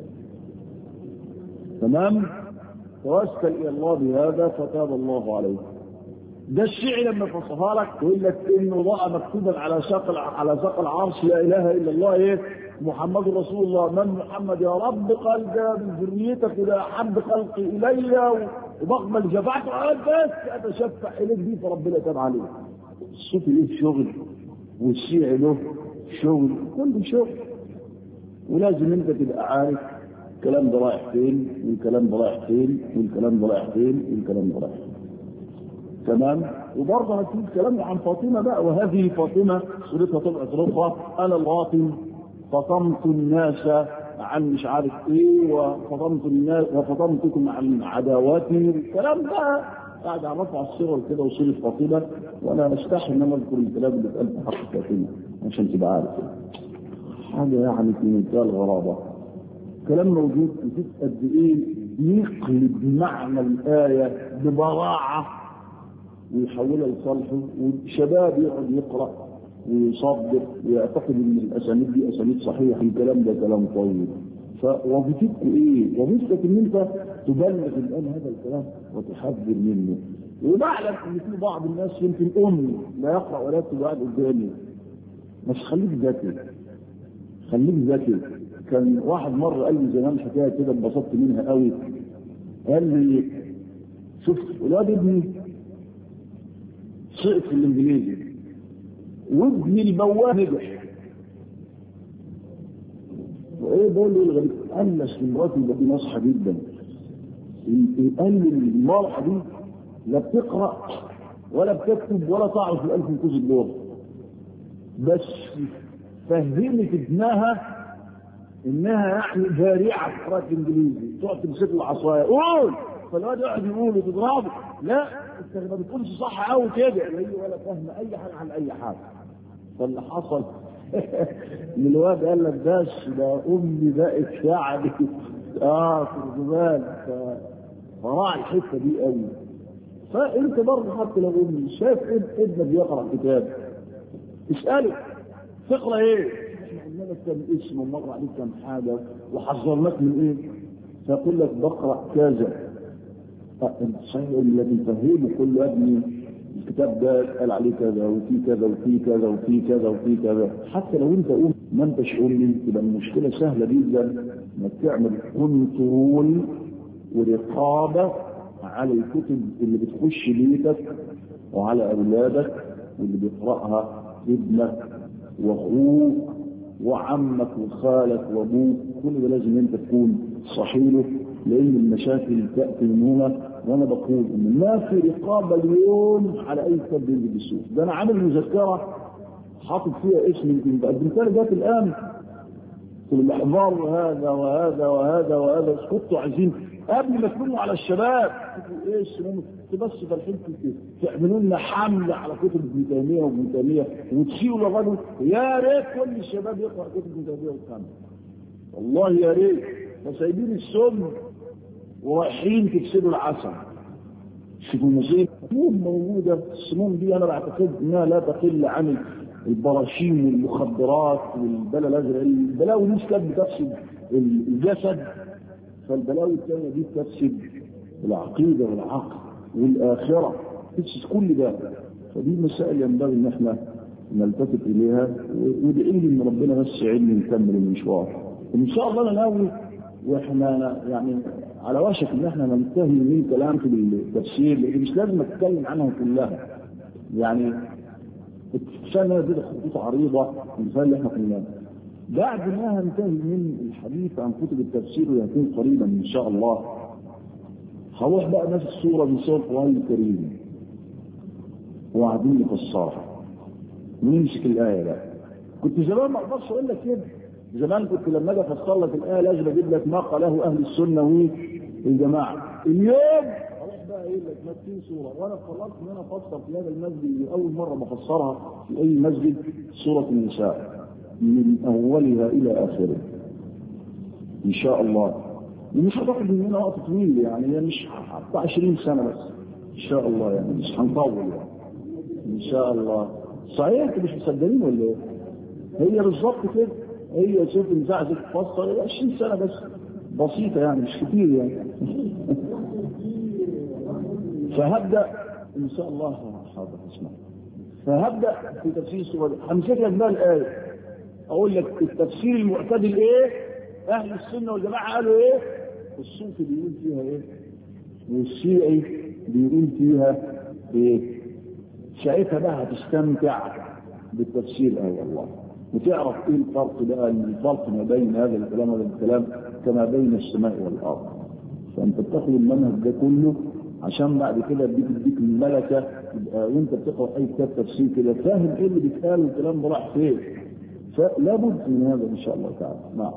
تمام توسل الى الله بهذا فتاب الله عليه ده الشيعي لما فصلها لك يقول لك انه راى مكتوبا على ساق على ساق العرش لا اله الا الله ايه محمد رسول الله من محمد يا رب قال ده من ذريتك وده احب خلقي الي وبقبل شفاعته قال بس اتشفع اليك دي فربنا تاب عليه الصوفي له شغل والشيعي له شغل كله شغل ولازم انت تبقى عارف الكلام ده رايح فين والكلام ده رايح فين والكلام ده رايح فين والكلام ده رايح فين تمام وبرضه هتجيب كلام عن فاطمه بقى وهذه فاطمه صورتها طلعت رفعه انا الواطن فطمت الناس عن مش عارف ايه وفطمت الناس وفطمتكم عن عداواتي الكلام ده قاعد على رفع الصور كده وصورة فاطمه وانا استحي ان انا اذكر الكلام اللي اتقال في حق فاطمه عشان تبقى عارف حاجه يعني في منتهى الغرابه كلام موجود نشوف قد ايه بيقلب معنى الايه ببراعه ويحولها لصالحه والشباب يقعد يقرا ويصدق ويعتقد ان الاسانيد دي اسانيد صحيحه الكلام ده كلام طيب فوظيفتكم ايه؟ وظيفتك ان انت تبلغ الان هذا الكلام وتحذر منه وبعلم ان في بعض الناس يمكن امي لا يقرا ولا يكتب قاعد قدامي بس خليك ذكي خليك ذكي كان واحد مره قال لي زمان حكايه كده انبسطت منها قوي قال لي شوف الواد ابني سقط في الانجليزي وابن البواب نجح وايه بقول له الغريب قال لي اصل مراتي دي ناصحه جدا قال لي المرأة دي لا بتقرا ولا بتكتب ولا تعرف الالف من اللغه بس فهمت ابنها انها يعني بارعه في قراءه الانجليزي تقعد تمسك له العصايه قول فالواد يقعد يقول وتضربه لا انت ما بتقولش صح قوي كده هي ولا فاهمه اي حاجه عن اي حاجه فاللي حصل ان الواد قال لك بس ده امي بقت يعني اه ترجمان فراعي الحته دي قوي فانت برضه حتى لو شايف ابنك بيقرا كتاب اساله تقرا ايه؟ احنا قلنا لك كم اسم ومر عليك كم حاجه وحذرناك من ايه؟ فيقول لك بقرا كذا صحيح الذي تفهمه كل يا ابني الكتاب ده قال عليه كذا وفي كذا وفي كذا وفي كذا وفي كذا حتى لو انت قول ما انتش امي تبقى المشكله سهله جدا انك تعمل كنترول ورقابه على الكتب اللي بتخش بيتك وعلى اولادك واللي بيقراها ابنك واخوك وعمك وخالك وابوك كل ده لازم انت تكون صحيله لان المشاكل تاتي من هنا وانا بقول ان ما في رقابه اليوم على اي كتاب بينزل بالسوق ده انا عامل مذكره حاطط فيها اسم يمكن قدمتها لغايه الان في الاحضار هذا وهذا وهذا وهذا كنتوا عايزين قبل ما تكونوا على الشباب تقولوا ايه السنون بس فالحين تعملوا لنا حمله على كتب ابن تيميه وابن تيميه وتشيلوا لغايه يا ريت كل الشباب يقرا كتب ابن تيميه وكامل والله يا ريت وسايبين السم ورايحين تفسدوا العسل شوفوا المصيبه موجوده السموم دي انا بعتقد انها لا تقل عن البراشيم والمخدرات والبلا الازرق البلاوي دي كانت بتفسد الجسد فالبلاوي الثانيه دي بتفسد العقيده والعقل والاخره تفسد كل ده فدي مسائل ينبغي ان احنا نلتفت اليها وادعي لي ان ربنا بس يعيني نكمل المشوار ان شاء الله انا ناوي واحنا يعني على وشك ان احنا ننتهي من كلام في التفسير لان مش لازم اتكلم عنها كلها يعني السنه دي خطوط عريضه المثال اللي احنا قلناه بعد ما هنتهي من الحديث عن كتب التفسير ويكون قريبا ان شاء الله هروح بقى نفس الصوره من صور القران الكريم وقاعدين نفسرها ونمسك الايه بقى كنت زمان ما اقدرش اقول لك كده زمان كنت لما اجي افسر لك الايه لازم اجيب لك ما قاله اهل السنه والجماعه اليوم خلاص بقى ايه لك ما في صوره وانا قررت ان انا افسر في هذا المسجد اللي اول مره بفسرها في اي مسجد سوره النساء من اولها الى اخره ان شاء الله ومش هتاخد مننا وقت طويل يعني هي مش حتى 20 سنه بس ان شاء الله يعني مش هنطول يعني ان شاء الله صحيح انتوا مش مصدقين ولا ايه؟ هي بالظبط كده هي شوف النزاع دي تفصل 20 سنه بس بسيطه يعني مش كتير يعني فهبدا ان شاء الله حاضر اسمع فهبدا في تفسير السوره همسك لك بقى الايه اقول لك التفسير المعتدل ايه اهل السنه والجماعه قالوا ايه الصوفي بيقول فيها ايه والشيعي بيقول فيها ايه ساعتها بقى هتستمتع بالتفسير اه والله وتعرف ايه الفرق بقى الفرق ما بين هذا الكلام وهذا الكلام كما بين السماء والارض فانت بتاخد المنهج ده كله عشان بعد كده بديك تديك الملكه يبقى وانت بتقرا اي كتاب تفسير كده فاهم ايه اللي بيتقال والكلام ده راح فين فلا بد من هذا ان شاء الله تعالى نعم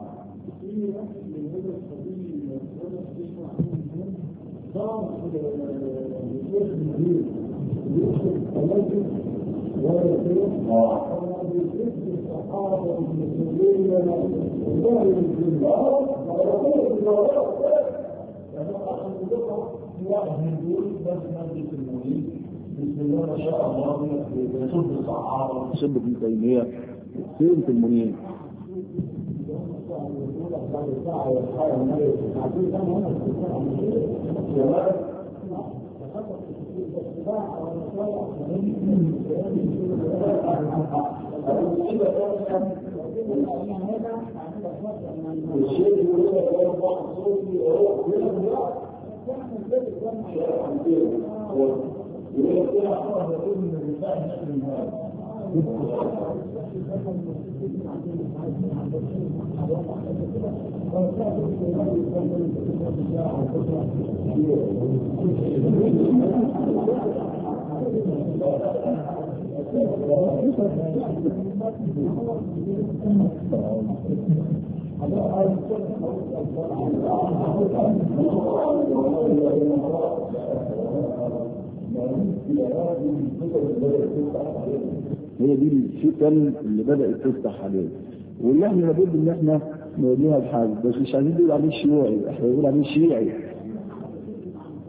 الصحابة المسلمين والله الجنة واحد يقول بس مجلس المريد بسم الله ما شاء الله يسب الصحابة
يسب ابن تيمية فين في المنير؟
الشيء يقول لك يرفع صوتي يقول لك كده حرف يقول من الرسالة نحن من هذا
هي دي الفتن اللي بدات تفتح عليه واللي احنا لابد ان احنا نقولها بحاجه بس مش عايزين نقول عليه شيوعي احنا بنقول عليه شيعي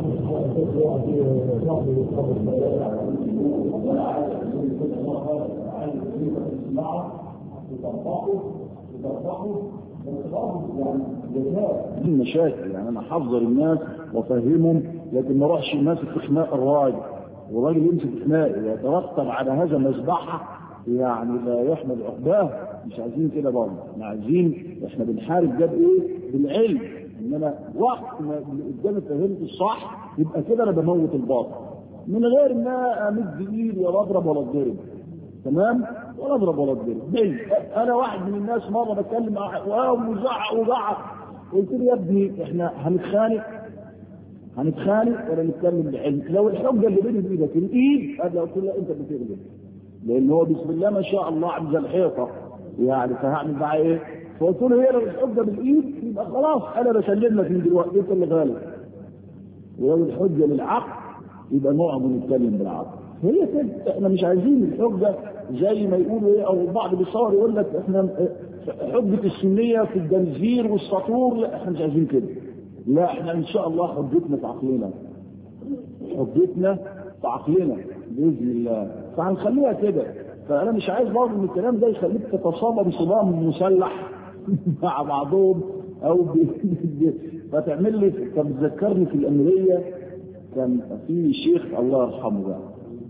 دي المشاكل يعني انا احذر الناس وافهمهم لكن ما اروحش ماسك في خناق الراجل والراجل يمسك خناقي ويترتب على هذا مذبحه يعني لا يحمد عقباه مش عايزين كده برضه احنا عايزين احنا بنحارب ده بايه؟ بالعلم انما وقت ما اللي قدامي فهمت الصح يبقى كده انا بموت الباطل من غير ما امد ايدي ولا اضرب ولا اتضرب تمام ولا اضرب ولا اتضرب بل انا واحد من الناس مره بتكلم مع واحد وزعق وزعق قلت له يا ابني احنا هنتخانق هنتخانق ولا نتكلم بعلم لو الحجه اللي بيني وبينك الايد انا قلت له انت بتغلب لان هو بسم الله ما شاء الله عند الحيطه يعني فهعمل معاه ايه؟ فقلت له هي لو الحجه بالايد يبقى خلاص انا بسلم لك من دلوقتي انت اللي غالب ولو الحجه للعقل يبقى نقعد ونتكلم بالعقل هي كده احنا مش عايزين الحجه زي ما يقولوا ايه او البعض بيصور يقول لك احنا حجه السنيه في الجنزير والسطور لا احنا مش عايزين كده لا احنا ان شاء الله حجتنا في عقلنا حجتنا في عقلنا باذن الله فهنخليها كده فانا مش عايز برضه ان الكلام ده يخليك تتصاب بصدام مسلح مع بعضهم او ب... فتعمل لي كان بتذكرني في الامريه كان في شيخ الله يرحمه بقى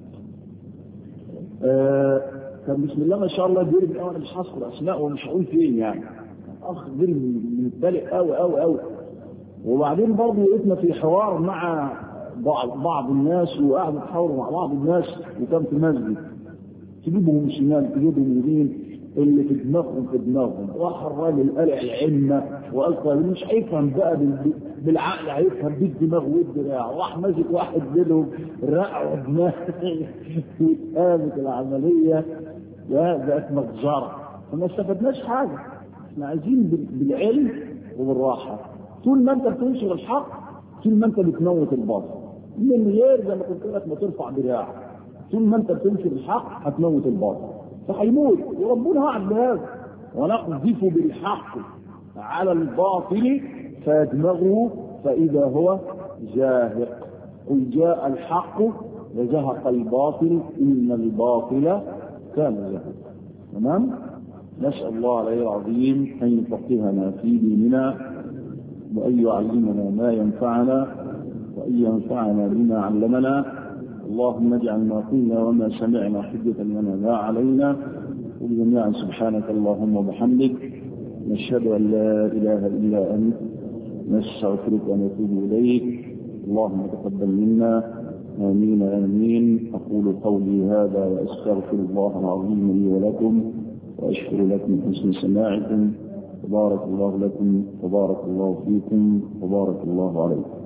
آه كان بسم الله ما شاء الله دير انا مش هذكر اسماء ومش هقول فين يعني اخ دير متبلق قوي قوي قوي وبعدين برضه لقيتنا في حوار مع بعض بعض الناس وقعدوا يتحاوروا مع بعض الناس وكان في مسجد تجيبهم شمال تجيبهم يمين اللي في دماغهم في دماغهم راح الراجل قلع العلمة وقال طيب مش هيفهم بقى بال- بالعقل هيفهم بالدماغ والدراع راح ماسك واحد منهم رقعه دماغ واتقامت العملية وبقت مجزرة فما استفدناش حاجة احنا عايزين بال- بالعلم وبالراحة طول ما انت بتنشر الحق طول ما انت بتموت الباطل من غير زي ما قلت لك ما ترفع دراعك طول ما انت بتنشر الحق هتموت الباطل فهيموت وربنا وعد بهذا ونقذف بالحق على الباطل فيدمغه فإذا هو زاهق قل جاء الحق وزهق الباطل إن الباطل كان زهقا تمام نسأل الله العلي العظيم أن يفقهنا في ديننا وأن يعلمنا ما ينفعنا وأن ينفعنا بما علمنا اللهم اجعل ما قلنا وما سمعنا حجة لنا لا علينا وجميعا سبحانك اللهم وبحمدك نشهد أن لا إله إلا أنت نستغفرك ونتوب إليك اللهم تقبل منا آمين آمين أقول قولي هذا وأستغفر الله العظيم لي ولكم وأشكر لكم حسن سماعكم وبارك الله لكم وبارك الله فيكم وبارك الله عليكم